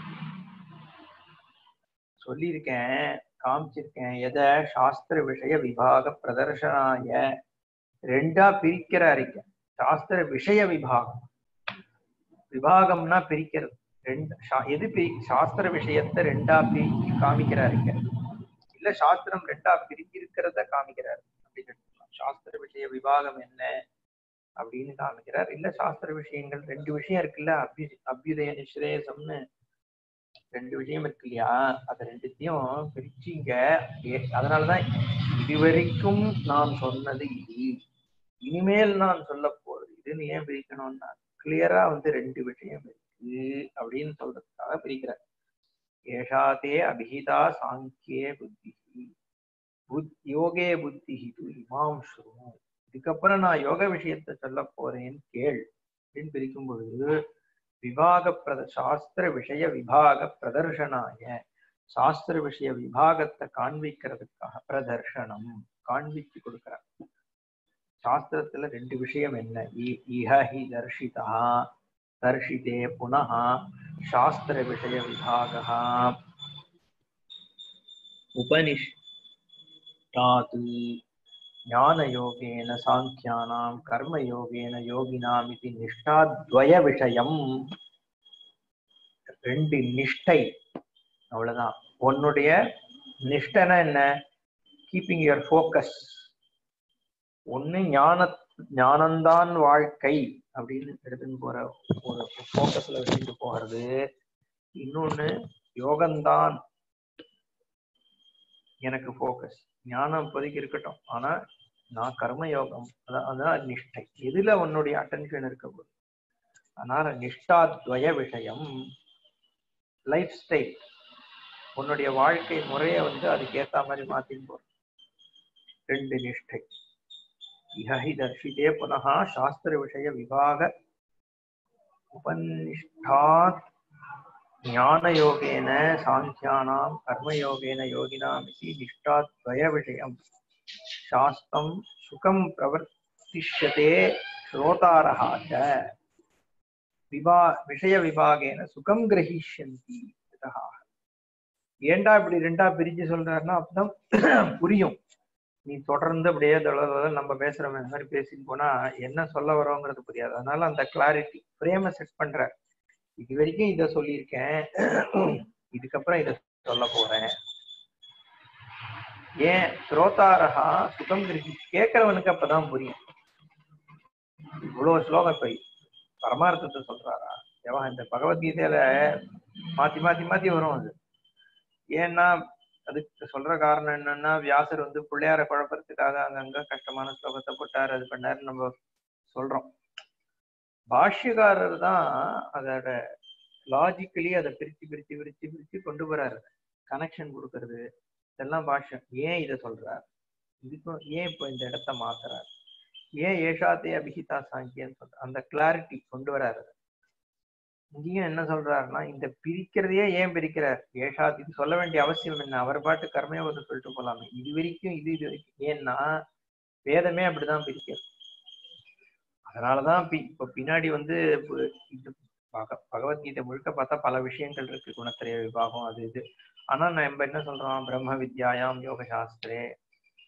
சொல்லியிருக்கேன் காமிச்சிருக்கேன் எதை சாஸ்திர விஷய விபாக பிரதர்ஷனாய ரெண்டா பிரிக்கிற அறிக்கை சாஸ்திர விஷய விபாகம் விபாகம்னா பிரிக்கிறது ரெண்டு சா- எது பிரி சாஸ்திர விஷயத்தை ரெண்டா பிரிச்சு காமிக்கிற அறிக்கை இல்ல சாஸ்திரம் ரெண்டா பிரிஞ்சிருக்கிறத காமிக்கிறார் அப்படின்னு எடுத்துக்கலாம். சாஸ்திர விஷய விபாகம் என்ன அப்படின்னு காமிக்கிறார் இல்ல சாஸ்திர விஷயங்கள் ரெண்டு விஷயம் இருக்குல்ல அபியு அபியுதய நிஸ்ரேசம்னு ரெண்டு விஷயம் இருக்கு இல்லையா அது ரெண்டுத்தையும் பிரிச்சு இங்க ஏ- அதனாலதான் இதுவரைக்கும் நான் சொன்னது இது இனிமேல் நான் சொல்ல போறது இதுன்னு ஏன் பிரிக்கணும்னா கிளியரா வந்து ரெண்டு விஷயம் இருக்கு அப்படின்னு சொல்றதுக்காக பிரிக்கிறார் ஏஷாதே அபிஹிதா சாங்கியே புத்தி புத் யோகே புத்தி இது இமாம் ஸ்ருணு இதுக்கப்புறம் நான் யோக விஷயத்தை சொல்ல போறேன் கேள் அப்படின்னு பிரிக்கும் பொழுது விபாக பிரத சாஸ்திர விஷய விபாக பிரதர்ஷனாய சாஸ்திர விஷய விபாகத்தை காண்பிக்கிறதுக்காக பிரதர்ஷனம் காண்பிச்சு கொடுக்கிறார் சாஸ்திரத்துல ரெண்டு விஷயம் என்ன இ- இஹ ஹி தர்ஷிதா தர்ஷிதே புனः சாஸ்திர விஷய விபாகः உபனிஷ்டாத் ஞானயோகேன சாங்கியானாம் கர்மயோகேன யோகினாம் இது நிஷ்டாத்வய விஷயம் ரெண்டு நிஷ்டை அவ்வளவுதான் உன்னுடைய நிஷ்டனா என்ன கீப்பிங் யுவர் ஃபோக்கஸ் ஒண்ணு ஞான ஞானந்தான் வாழ்க்கை அப்படின்னு எடுத்துன்னு போற ஒரு ஃபோக்கஸ்ல வச்சுட்டு போறது இன்னொன்னு யோகம்தான் எனக்கு ஃபோக்கஸ் ஞானம் இப்போதைக்கு இருக்கட்டும் ஆனா நான் கர்ம யோகம் அதான் அதான் நிஷ்டை எதுல உன்னுடைய அட்டென்ஷன் இருக்க போகுது அதனால நிஷ்டாத்வய விஷயம் லைஃப் ஸ்டைல் உன்னுடைய வாழ்க்கை முறைய வந்து அதுக்கு ஏத்த மாதிரி மாத்தின்னு போறது ரெண்டு நிஷ்டை இஹ ஹி தர்ஷிதே புனः சாஸ்திர விஷய விபாக உபனிஷ்டாத் ஞானயோகேன சாங்கியானாம் கர்மயோகேன யோகினாம் இது நிஷ்டாத்வய விஷயம் சாஸ்திரம் சுகம் பிரவர்த்திஷ்யதே ஸ்ரோதாரः ச விபா விஷய விபாகேன சுகம் கிரகிஷ்யந்தி இதः. ஏன்டா இப்படி ரெண்டா பிரிச்சு சொல்றாருன்னா அப்பதான் புரியும் நீ தொடர்ந்து அப்படியே தொலை நம்ம பேசுற மாதிரி பேசிட்டு போனா என்ன சொல்ல வரோங்கிறது புரியாது அதனால அந்த கிளாரிட்டி ஃப்ரேமை செட் பண்ற இது வரைக்கும் இத சொல்லியிருக்கேன் இதுக்கப்புறம் இத சொல்ல போறேன் ஏன் ஸ்ரோதாரகா சுகம் கிரகி கேட்கறவனுக்கு அப்பதான் புரியும் இவ்வளவு ஸ்லோகம் இப்ப பரமார்த்தத்தை சொல்றாரா எவன் இந்த பகவத்கீதையில மாத்தி மாத்தி மாத்தி வரும் அது ஏன்னா அதுக்கு சொல்ற காரணம் என்னன்னா வியாசர் வந்து பிள்ளையார குழப்பறதுக்காக அங்கங்க கஷ்டமான ஸ்லோகத்தை போட்டாரு அது பண்ணாரு நம்ம சொல்றோம் பாஷ்யக்காரர் தான் அதோட லாஜிக்கலி அதை பிரிச்சு பிரிச்சு பிரிச்சு பிரிச்சு கொண்டு போறாரு கனெக்ஷன் கொடுக்கறது இதெல்லாம் பாஷ்யம் ஏன் இதை சொல்றார் இதுக்கும் ஏன் இப்போ இந்த இடத்த மாத்துறாரு ஏன் ஏஷாத்தே அபிஹிதா சாங்கியன்னு சொல்ற அந்த கிளாரிட்டி கொண்டு வராரு இங்கேயும் என்ன சொல்றாருன்னா இந்த பிரிக்கிறதையே ஏன் பிரிக்கிறார் ஏஷாத் இது சொல்ல வேண்டிய அவசியம் என்ன அவர் பாட்டு கர்மயோகத்தை சொல்லிட்டு போலாமே இது வரைக்கும் இது இது வரைக்கும் ஏன்னா வேதமே அப்படிதான் பிரிக்கிறது அதனாலதான் பி- இப்ப பின்னாடி வந்து இப்ப இது பக- பகவத்கீதை முழுக்க பார்த்தா பல விஷயங்கள் இருக்கு குணத்திரைய விபாகம் அது இது ஆனா நம்ம என்ன சொல்றோம் பிரம்ம வித்யாயாம் யோக சாஸ்திரே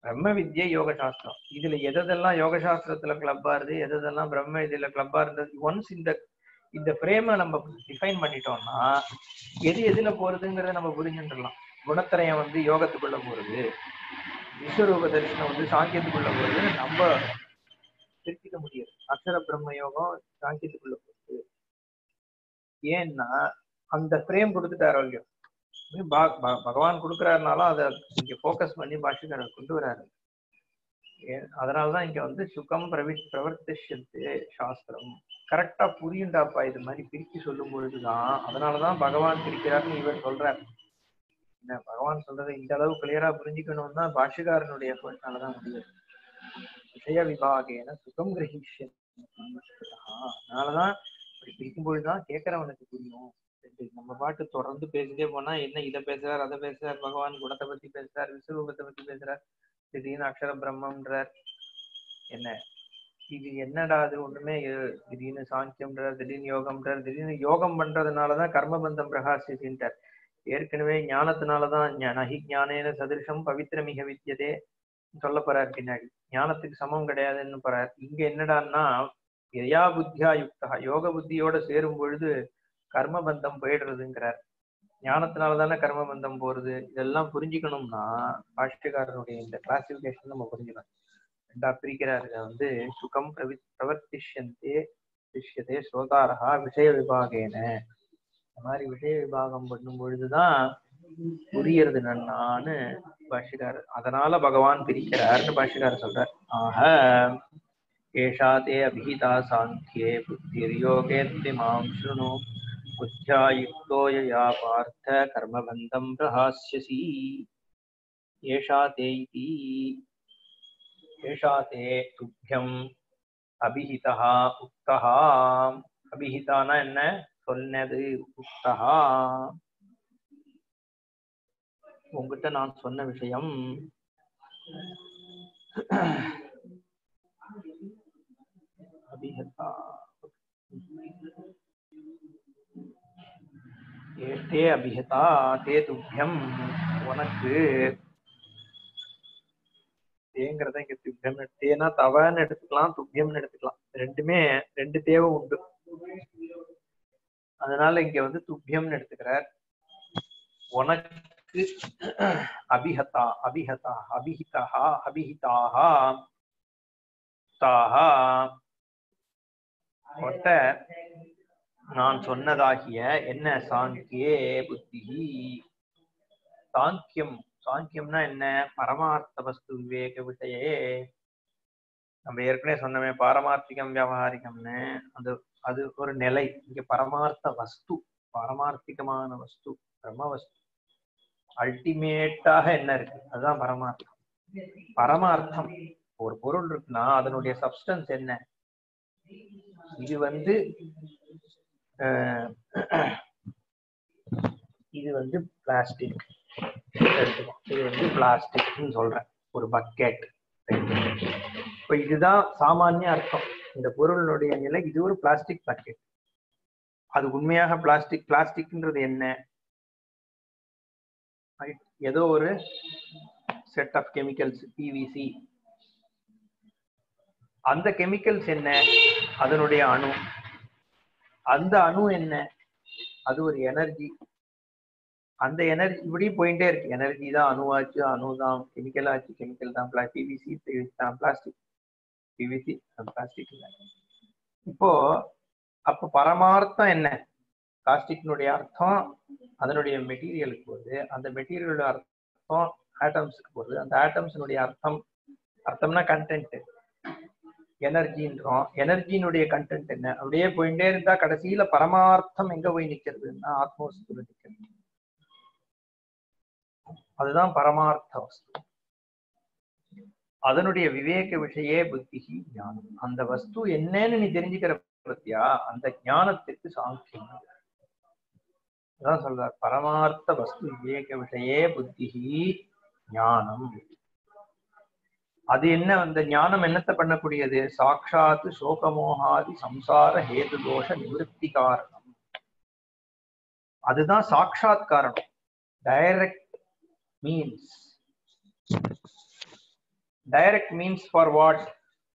பிரம்ம வித்யை யோக சாஸ்திரம் இதுல எதெல்லாம் யோக சாஸ்திரத்துல கிளப்பா இருந்து எதெல்லாம் பிரம்ம இதுல கிளப்பா இருந்தது ஒன்ஸ் இந்த இந்த பிரேம நம்ம டிஃபைன் பண்ணிட்டோம்னா எது எதுல போறதுங்கிறத நம்ம புரிஞ்சுட்டுலாம் குணத்திரயம் வந்து யோகத்துக்குள்ள போறது விஸ்வரூப தரிசனம் வந்து சாங்கியத்துக்குள்ள போறது நம்ம திருத்திக்க முடியாது அக்ஷர பிரம்ம யோகம் சாங்கியத்துக்குள்ள போகுது ஏன்னா அந்த ஃப்ரேம் கொடுத்துட்டாரோ இல்லையோ பா- ப- பகவான் கொடுக்குறாருனாலும் அதை இங்க ஃபோக்கஸ் பண்ணி பாஷிக்காரர் கொண்டு வராரு ஏ- அதனாலதான் இங்க வந்து சுகம் பிரவி பிரவர்த்திஷத்து சாஸ்திரம் கரெக்டா புரியுண்டாப்பா இது மாதிரி பிரிச்சு சொல்லும் பொழுதுதான் அதனாலதான் பகவான் பிரிக்கிறாருன்னு இவர் சொல்றார் என்ன பகவான் சொல்றதை இந்த அளவு கிளியரா புரிஞ்சுக்கணும்னா பாஷிகாரனுடைய எஃபர்ட்னாலதான் முடியும் விஷய விபாகேன சுகம் கிரகிஷன் அதனாலதான் இப்படி பிரிக்கும் பொழுதுதான் கேட்கறவனுக்கு புரியும் சரி, நம்ம பாட்டு தொடர்ந்து பேசிட்டே போனா என்ன இதை பேசுறார் அதை பேசுறார் பகவான் குணத்தை பத்தி பேசுறார் விஸ்வரூபத்தை பத்தி பேசுறார் திடீர்னு அக்ஷர பிரம்மம்ன்றார் என்ன இது என்னடா அது ஒண்ணுமே இ- திடீர்னு சாங்கியம்ன்றார் திடீர்னு யோகம்ன்றார் திடீர்னு யோகம் பண்றதுனாலதான் கர்மபந்தம் பிரகாசின்ட்டார் ஏற்கனவே ஞானத்தினாலதான் ஞ- நகி ஞானேன சதிருஷம் பவித்திரமிக வித்தியதே சொல்ல போறார் பின்னாடி ஞானத்துக்கு சமம் கிடையாதுன்னு போறார் இங்க என்னடான்னா யயா புத்தியா யுக்தா யோக புத்தியோட சேரும் பொழுது கர்மபந்தம் போயிடுறதுங்கிறார் ஞானத்தினால தானே கர்மபந்தம் போறது இதெல்லாம் புரிஞ்சுக்கணும்னா பாஷ்யக்காரனுடைய இந்த கிளாசிபிகேஷன் நம்ம புரிஞ்சுக்கணும் ரெண்டா பிரிக்கிறாரு இதை வந்து சுகம் பிரவி பிரவர்த்திஷ்யந்தே திஷ்யதே ஸ்ரோதாரகா விஷய விபாகேன இந்த மாதிரி விஷய விபாகம் பண்ணும் பொழுதுதான் புரியறது நன்னான்னு பாஷிகாரர் அதனால பகவான் பிரிக்கிறார்னு பாஷிகாரர் சொல்றார் ஆக ஏஷா தே அபிஹிதா சாங்கியே புத்திர்யோகேத்தி மாம் ஸ்ருணு புத்தியா யுக்தோ யயா பார்த்த கர்மபந்தம் பிரஹாஸ்யசி ஏஷா தே இதி ஏஷா தே துப்பியம் அபிஹிதா உக்தஹா அபிஹிதானா என்ன சொன்னது உக்தஹா உங்ககிட்ட நான் சொன்ன விஷயம் அபிஹதா ஏ தே அபிஹதா தே துப்பியம் உனக்கு தேங்கிறத இங்க துப்பியம் தேனா தவன்னு எடுத்துக்கலாம் துப்பியம்னு எடுத்துக்கலாம் ரெண்டுமே ரெண்டு தேவை உண்டு அதனால இங்க வந்து துப்பியம்னு எடுத்துக்கிறார் உனக்கு அபிஹதா அபிஹதா அபிஹிதா அபிஹிதாக தாஹா ஒட்ட நான் சொன்னதாகிய என்ன சாங்கியே புத்தி சாங்கியம் சாங்கியம்னா என்ன பரமார்த்த வஸ்து விவேக விஷயே நம்ம ஏற்கனவே சொன்னோமே பாரமார்த்திகம் வியாபாரிகம்னு அது அது ஒரு நிலை இங்க பரமார்த்த வஸ்து பாரமார்த்திகமான வஸ்து பிரம்ம வஸ்து அல்டிமேட்டாக என்ன இருக்கு அதுதான் பரமார்த்தம் பரமார்த்தம் ஒரு பொருள் இருக்குன்னா அதனுடைய சப்ஸ்டன்ஸ் என்ன இது வந்து அஹ், இது வந்து பிளாஸ்டிக் இது வந்து பிளாஸ்டிக்னு சொல்றேன் ஒரு பக்கெட் இப்ப இதுதான் சாமானிய அர்த்தம் இந்த பொருளினுடைய நிலை இது ஒரு பிளாஸ்டிக் பக்கெட் அது உண்மையாக பிளாஸ்டிக் பிளாஸ்டிக்ன்றது என்ன Right? ஏதோ ஒரு செட் ஆஃப் கெமிக்கல்ஸ் பிவிசி அந்த கெமிக்கல்ஸ் என்ன அதனுடைய அணு அந்த அணு என்ன அது ஒரு எனர்ஜி அந்த எனர்ஜி இப்படி போயிட்டே இருக்கு எனர்ஜி தான் அணுவாச்சு அணு தான் கெமிக்கல் ஆச்சு கெமிக்கல் தான் பிவிசி தான் பிளாஸ்டிக் பிவிசி பிளாஸ்டிக் இல்லை இப்போ அப்போ பரமார்த்தம் என்ன பிளாஸ்டிக்னுடைய அர்த்தம் அதனுடைய மெட்டீரியலுக்கு போகுது அந்த மெட்டீரியலோட அர்த்தம் ஆட்டம்ஸுக்கு போகுது அந்த ஆட்டம்ஸினுடைய அர்த்தம் அர்த்தம்னா கண்டென்ட் எனர்ஜின்றோம் எனர்ஜியினுடைய கண்டென்ட் என்ன அப்படியே போயிட்டே இருந்தா கடைசியில பரமார்த்தம் எங்க போய் நிக்கிறதுன்னா ஆத்மோஸ்துல நிக்கிறது அதுதான் பரமார்த்த வஸ்து அதனுடைய விவேக விஷயே புத்தி ஞானம் அந்த வஸ்து என்னன்னு நீ தெரிஞ்சுக்கிற பத்தியா அந்த ஞானத்துக்கு சாங்கியம் அதான் சொல்றார் பரமார்த்த வஸ்து விவேக விஷயே புத்தி ஞானம் அது என்ன அந்த ஞானம் என்னத்தை பண்ணக்கூடியது சாட்சாத்து சோகமோகாதி சம்சார ஹேது தோஷ நிவர்த்தி காரணம் அதுதான் சாட்சாத் காரணம் direct means direct means for what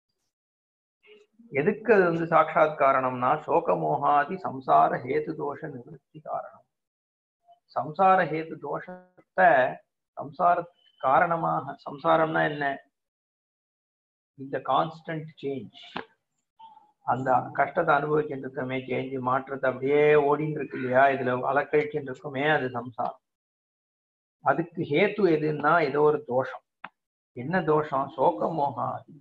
எதுக்கு அது வந்து சாட்சாத் காரணம்னா சோகமோகாதி சம்சார ஹேது தோஷ நிவர்த்தி காரணம் சம்சார ஹேது தோஷத்தை சம்சார காரணமாக சம்சாரம்னா என்ன இந்த கான்ஸ்டன்ட் சேஞ்ச் அந்த கஷ்டத்தை அனுபவிச்சுட்டு இருக்கமே சேஞ்ச் மாற்றத்தை அப்படியே ஓடின்னு இருக்கு இல்லையா இதுல அலக்கழிச்சுட்டு இருக்குமே அது சம்சாரம் அதுக்கு ஹேத்து எதுன்னா ஏதோ ஒரு தோஷம் என்ன தோஷம் சோகமோகாதி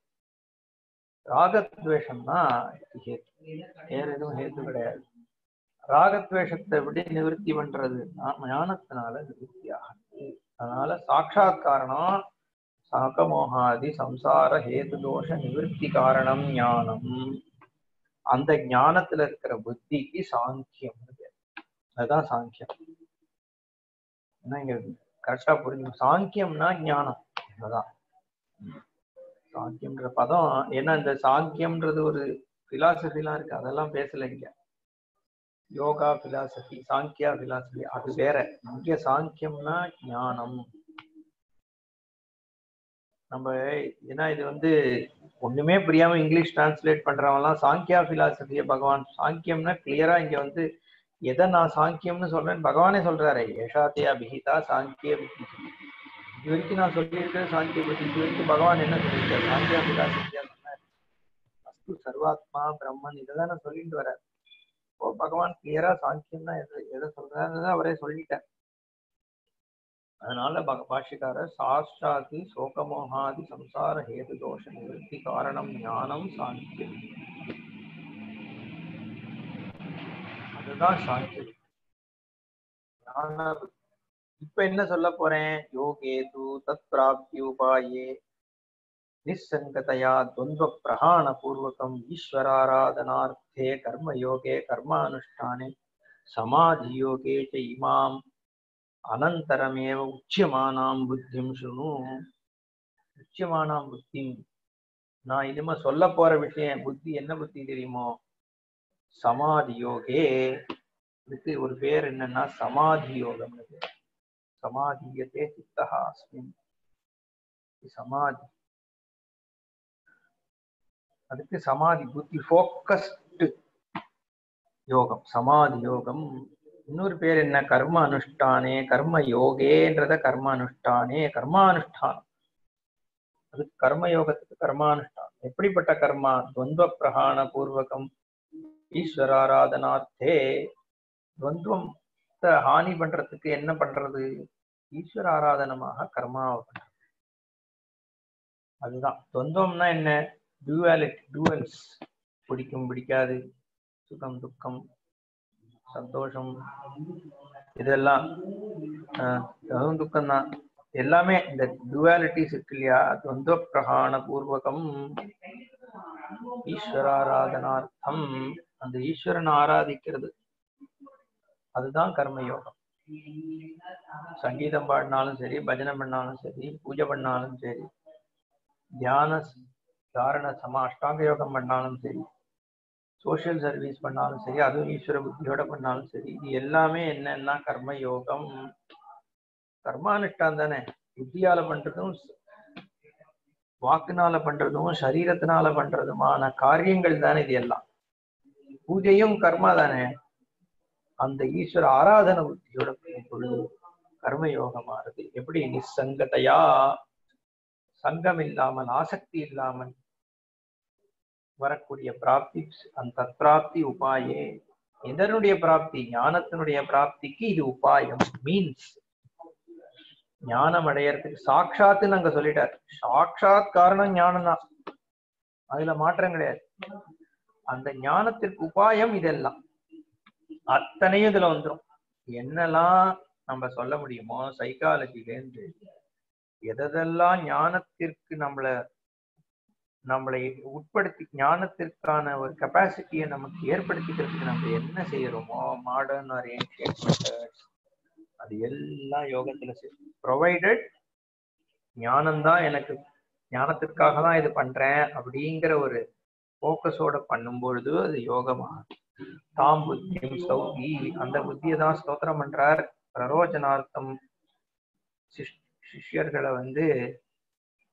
ராகத்வேஷம்னா ஹேத்து வேற எதுவும் ஹேத்து கிடையாது ராகத்வேஷத்தை விட நிவர்த்தி பண்றது ஞானத்தினால நிவர்த்தி ஆகுது அதனால சாட்சாத் காரணம் சாகமோகாதி சம்சார ஹேது தோஷ நிவர்த்தி காரணம் ஞானம் அந்த ஞானத்துல இருக்கிற புத்திக்கு சாங்கியம் அதுதான் சாங்கியம் என்ன இங்க கரெக்டா புரிஞ்சு சாங்கியம்னா ஞானம் அதுதான் சாங்கியம்ன்ற பதம் ஏன்னா இந்த சாங்கியம்ன்றது ஒரு பிலாசபிலாம் இருக்கு அதெல்லாம் பேசல இங்க யோகா பிலாசபி சாங்கியா பிலாசபி அது வேற இங்க சாங்கியம்னா ஞானம் நம்ம ஏன்னா இது வந்து ஒண்ணுமே புரியாம இங்கிலீஷ் டிரான்ஸ்லேட் பண்றவங்கலாம் சாங்கியா பிலாசபிய பகவான் சாங்கியம்னா கிளியரா இங்க வந்து எதை நான் சாங்கியம்னு சொல்றேன் பகவானே சொல்றாரு ஏஷாத்தே அபிஹிதா சாங்கிய புத்தி இது வரைக்கும் நான் சொல்லியிருக்கிறது சாங்கிய புத்தி இது வரைக்கும் பகவான் என்ன சொல்லியிருக்காரு சாங்கியா பிலாசபியா சொன்னார் அஸ்து சர்வாத்மா பிரம்மன் இதை தான் சொல்லிட்டு வர்றார் இப்போ பகவான் கிளியரா சாங்கியம்னா எதை எதை சொல்றாருன்னு அவரே சொல்லிட்டார் அதனால பக பாஷிக்காரர் சாஸ்டாதி சோகமோகாதி சம்சார ஹேது தோஷ நிவர்த்தி காரணம் ஞானம் சாங்கியம் அதுதான் சாங்கியம் ஞான இப்ப என்ன சொல்ல போறேன் யோகேது தத் பிராப்தி உபாயே நிசங்கதையா துவந்த பிரகாண பூர்வகம் ஈஸ்வராராதனார்த்தே கர்மயோகே கர்மானுஷ்டானே சமாதி யோகே ச இமாம் அனந்தரமேவ உச்சியமானாம் புத்திம் சுணு உச்சியமானாம் புத்தி நான் இனிமே சொல்ல போற விஷயம் புத்தி என்ன புத்தி தெரியுமோ சமாதி யோகே இதுக்கு ஒரு பேர் என்னன்னா சமாதி யோகம் சமாதியத்தே சித்தா அஸ்மின் சமாதி அதுக்கு சமாதி புத்தி ஃபோக்கஸ்டு யோகம் சமாதி யோகம் இன்னொரு பேர் என்ன கர்ம அனுஷ்டானே கர்ம யோகேன்றத கர்ம அனுஷ்டானே கர்மானுஷ்டானம் அது கர்ம யோகத்துக்கு கர்மானுஷ்டானம் எப்படிப்பட்ட கர்மா துவந்த பிரகாண பூர்வகம் ஈஸ்வராராதனார்த்தே துவந்துவம் ஹானி பண்றதுக்கு என்ன பண்றது ஈஸ்வர ஆராதனமாக கர்மாவை பண்றது அதுதான் துவந்தம்னா என்ன டூவாலிட்டி டூவல்ஸ் பிடிக்கும் பிடிக்காது சுகம் துக்கம் சந்தோஷம் இதெல்லாம் அதுவும் துக்கம் தான் எல்லாமே இந்த டுவாலிட்டிஸ் இருக்கு இல்லையா துவந்த பிரகாண பூர்வகம் ஈஸ்வராராதனார்த்தம் அந்த ஈஸ்வரனை ஆராதிக்கிறது அதுதான் கர்மயோகம் சங்கீதம் பாடினாலும் சரி பஜனை பண்ணாலும் சரி பூஜை பண்ணாலும் சரி தியான தாரண சமா அஷ்டாங்க யோகம் பண்ணாலும் சரி சோசியல் சர்வீஸ் பண்ணாலும் சரி அதுவும் ஈஸ்வர புத்தியோட பண்ணாலும் சரி இது எல்லாமே என்னன்னா கர்ம யோகம் கர்மானுஷ்டான் தானே புத்தியால பண்றதும் வாக்குனால பண்றதும் சரீரத்தினால பண்றதுமான காரியங்கள் தானே இது எல்லாம் பூஜையும் கர்மா தானே அந்த ஈஸ்வர ஆராதன புத்தியோட பொழுது கர்மயோகமானது எப்படி நிசங்கதையா சங்கம் இல்லாமல் ஆசக்தி இல்லாமல் வரக்கூடிய பிராப்தி அந்த பிராப்தி உபாயே எதனுடைய பிராப்தி ஞானத்தினுடைய பிராப்திக்கு இது உபாயம் மீன்ஸ் ஞானம் அடையறதுக்கு சாட்சாத்துன்னு அங்க சொல்லிட்டார் சாட்சாத் காரணம் ஞானம் தான் அதுல மாற்றம் கிடையாது அந்த ஞானத்திற்கு உபாயம் இதெல்லாம் அத்தனையும் இதுல வந்துடும் என்னெல்லாம் நம்ம சொல்ல முடியுமோ சைக்காலஜிலேருந்து எதெல்லாம் ஞானத்திற்கு நம்மள நம்மளை உட்படுத்தி ஞானத்திற்கான ஒரு கெப்பாசிட்டியை நமக்கு ஏற்படுத்திக்கிறதுக்கு நம்ம என்ன செய்யறோமோ மாடர்ன் ஆர் ஏன்ஷியன் மெத்தட்ஸ் அது எல்லாம் யோகத்துல ப்ரொவைடட் ஞானம்தான் எனக்கு ஞானத்திற்காக தான் இது பண்றேன் அப்படிங்கிற ஒரு போக்கஸோட பண்ணும்பொழுது அது யோகமாகும் தாம் புத்தியும் சௌகி அந்த புத்தியை தான் ஸ்தோத்திரம் பண்றார் பிரரோஜனார்த்தம் சிஷ்யர்களை வந்து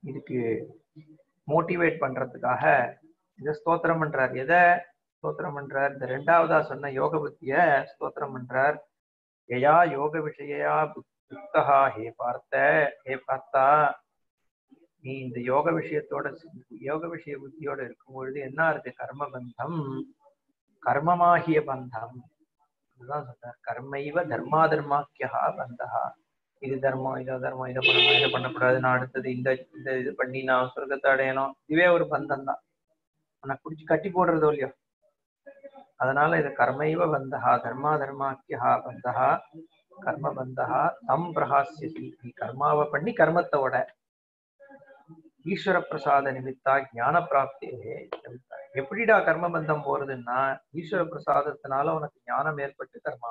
இதுக்கு மோட்டிவேட் பண்றதுக்காக இதை ஸ்தோத்திரம் பண்றார் எதை ஸ்தோத்திரம் பண்றார் இந்த ரெண்டாவதா சொன்ன யோக புத்திய ஸ்தோத்திரம் பண்றார் யயா யோக விஷயா புத்தகா ஹே பார்த்த ஹே பார்த்தா நீ இந்த யோக விஷயத்தோட யோக விஷய புத்தியோட இருக்கும் பொழுது என்ன இருக்கு கர்ம பந்தம் கர்மமாகிய பந்தம் அதுதான் சொல்றார் கர்மைவ தர்மா தர்மாக்கியா பந்தகா இது தர்மம் இதை தர்மம் இதை பண்ணணும் இதை பண்ணக்கூடாது நான் அடுத்தது இந்த இந்த இது பண்ணி நான் சொர்க்கத்தை அடையணும் இதுவே ஒரு பந்தம் தான் ஆனா குடிச்சு கட்டி போடுறதோ இல்லையோ அதனால இது கர்மைவ பந்தகா தர்மா தர்மாக்கியா பந்தகா கர்ம பந்தகா தம் பிரகாசியசி நீ கர்மாவை பண்ணி கர்மத்தோட ஈஸ்வர பிரசாத நிமித்தா ஞான பிராப்தியே நிமித்தா எப்படிடா கர்ம பந்தம் போறதுன்னா ஈஸ்வர பிரசாதத்தினால உனக்கு ஞானம் ஏற்பட்டு கர்மா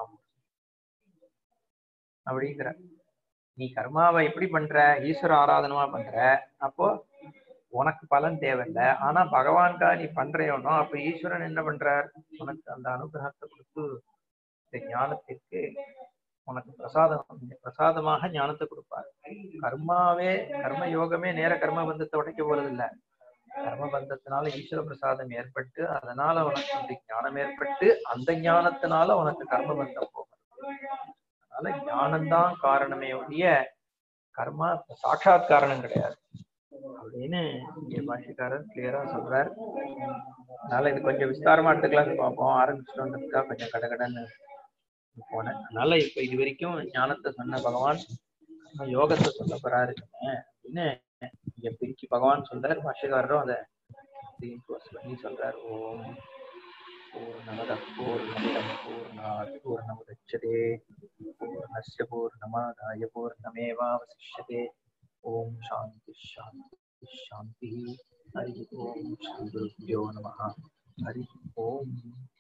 அப்படிங்கிற நீ கர்மாவை எப்படி பண்ற ஈஸ்வர ஆராதனமா பண்ற அப்போ உனக்கு பலன் தேவையில்லை ஆனா பகவான்கா நீ பண்றையோனோ அப்ப ஈஸ்வரன் என்ன பண்றார் உனக்கு அந்த அனுகிரகத்தை கொடுத்து இந்த ஞானத்திற்கு உனக்கு பிரசாதம் பிரசாதமாக ஞானத்தை கொடுப்பார் கர்மாவே கர்ம யோகமே நேர கர்ம பந்தத்தை உடைக்க போறது இல்ல கர்ம பந்தத்தினால ஈஸ்வர பிரசாதம் ஏற்பட்டு அதனால உனக்கு வந்து ஞானம் ஏற்பட்டு அந்த ஞானத்தினால உனக்கு கர்ம பந்தம் போகும் அதனால ஞானம்தான் காரணமே ஒழிய கர்மா சாட்சாத் காரணம் கிடையாது அப்படின்னு இங்க பாஷிக்காரர் கிளியரா சொல்றார் அதனால இது கொஞ்சம் விஸ்தாரமா எடுத்துக்கலாம் பார்ப்போம் ஆரம்பிச்சிட்டோன்றதுக்காக கொஞ்சம் கடகடன்னு போனேன் அதனால இப்ப இது வரைக்கும் ஞானத்தை சொன்ன பகவான் யோகத்தை சொல்ல போறாரு அப்படின்னு இங்க பிரிக்கி பகவான் சொல்றார் பாஷகாரரும் அதை பண்ணி சொல்றார் ஓம் பூர்ணமத பூர்ணமிதம் பூர்ணாத் பூர்ணமுதச்சதே பூர்ணஸ்ய பூர்ணமாதாய பூர்ணமேவாவசிஷ்யதே ஓம் சாந்தி சாந்தி சாந்தி ஹரி ஓம் ஸ்ரீ குருभ्यो நமः ஹரி ஓம்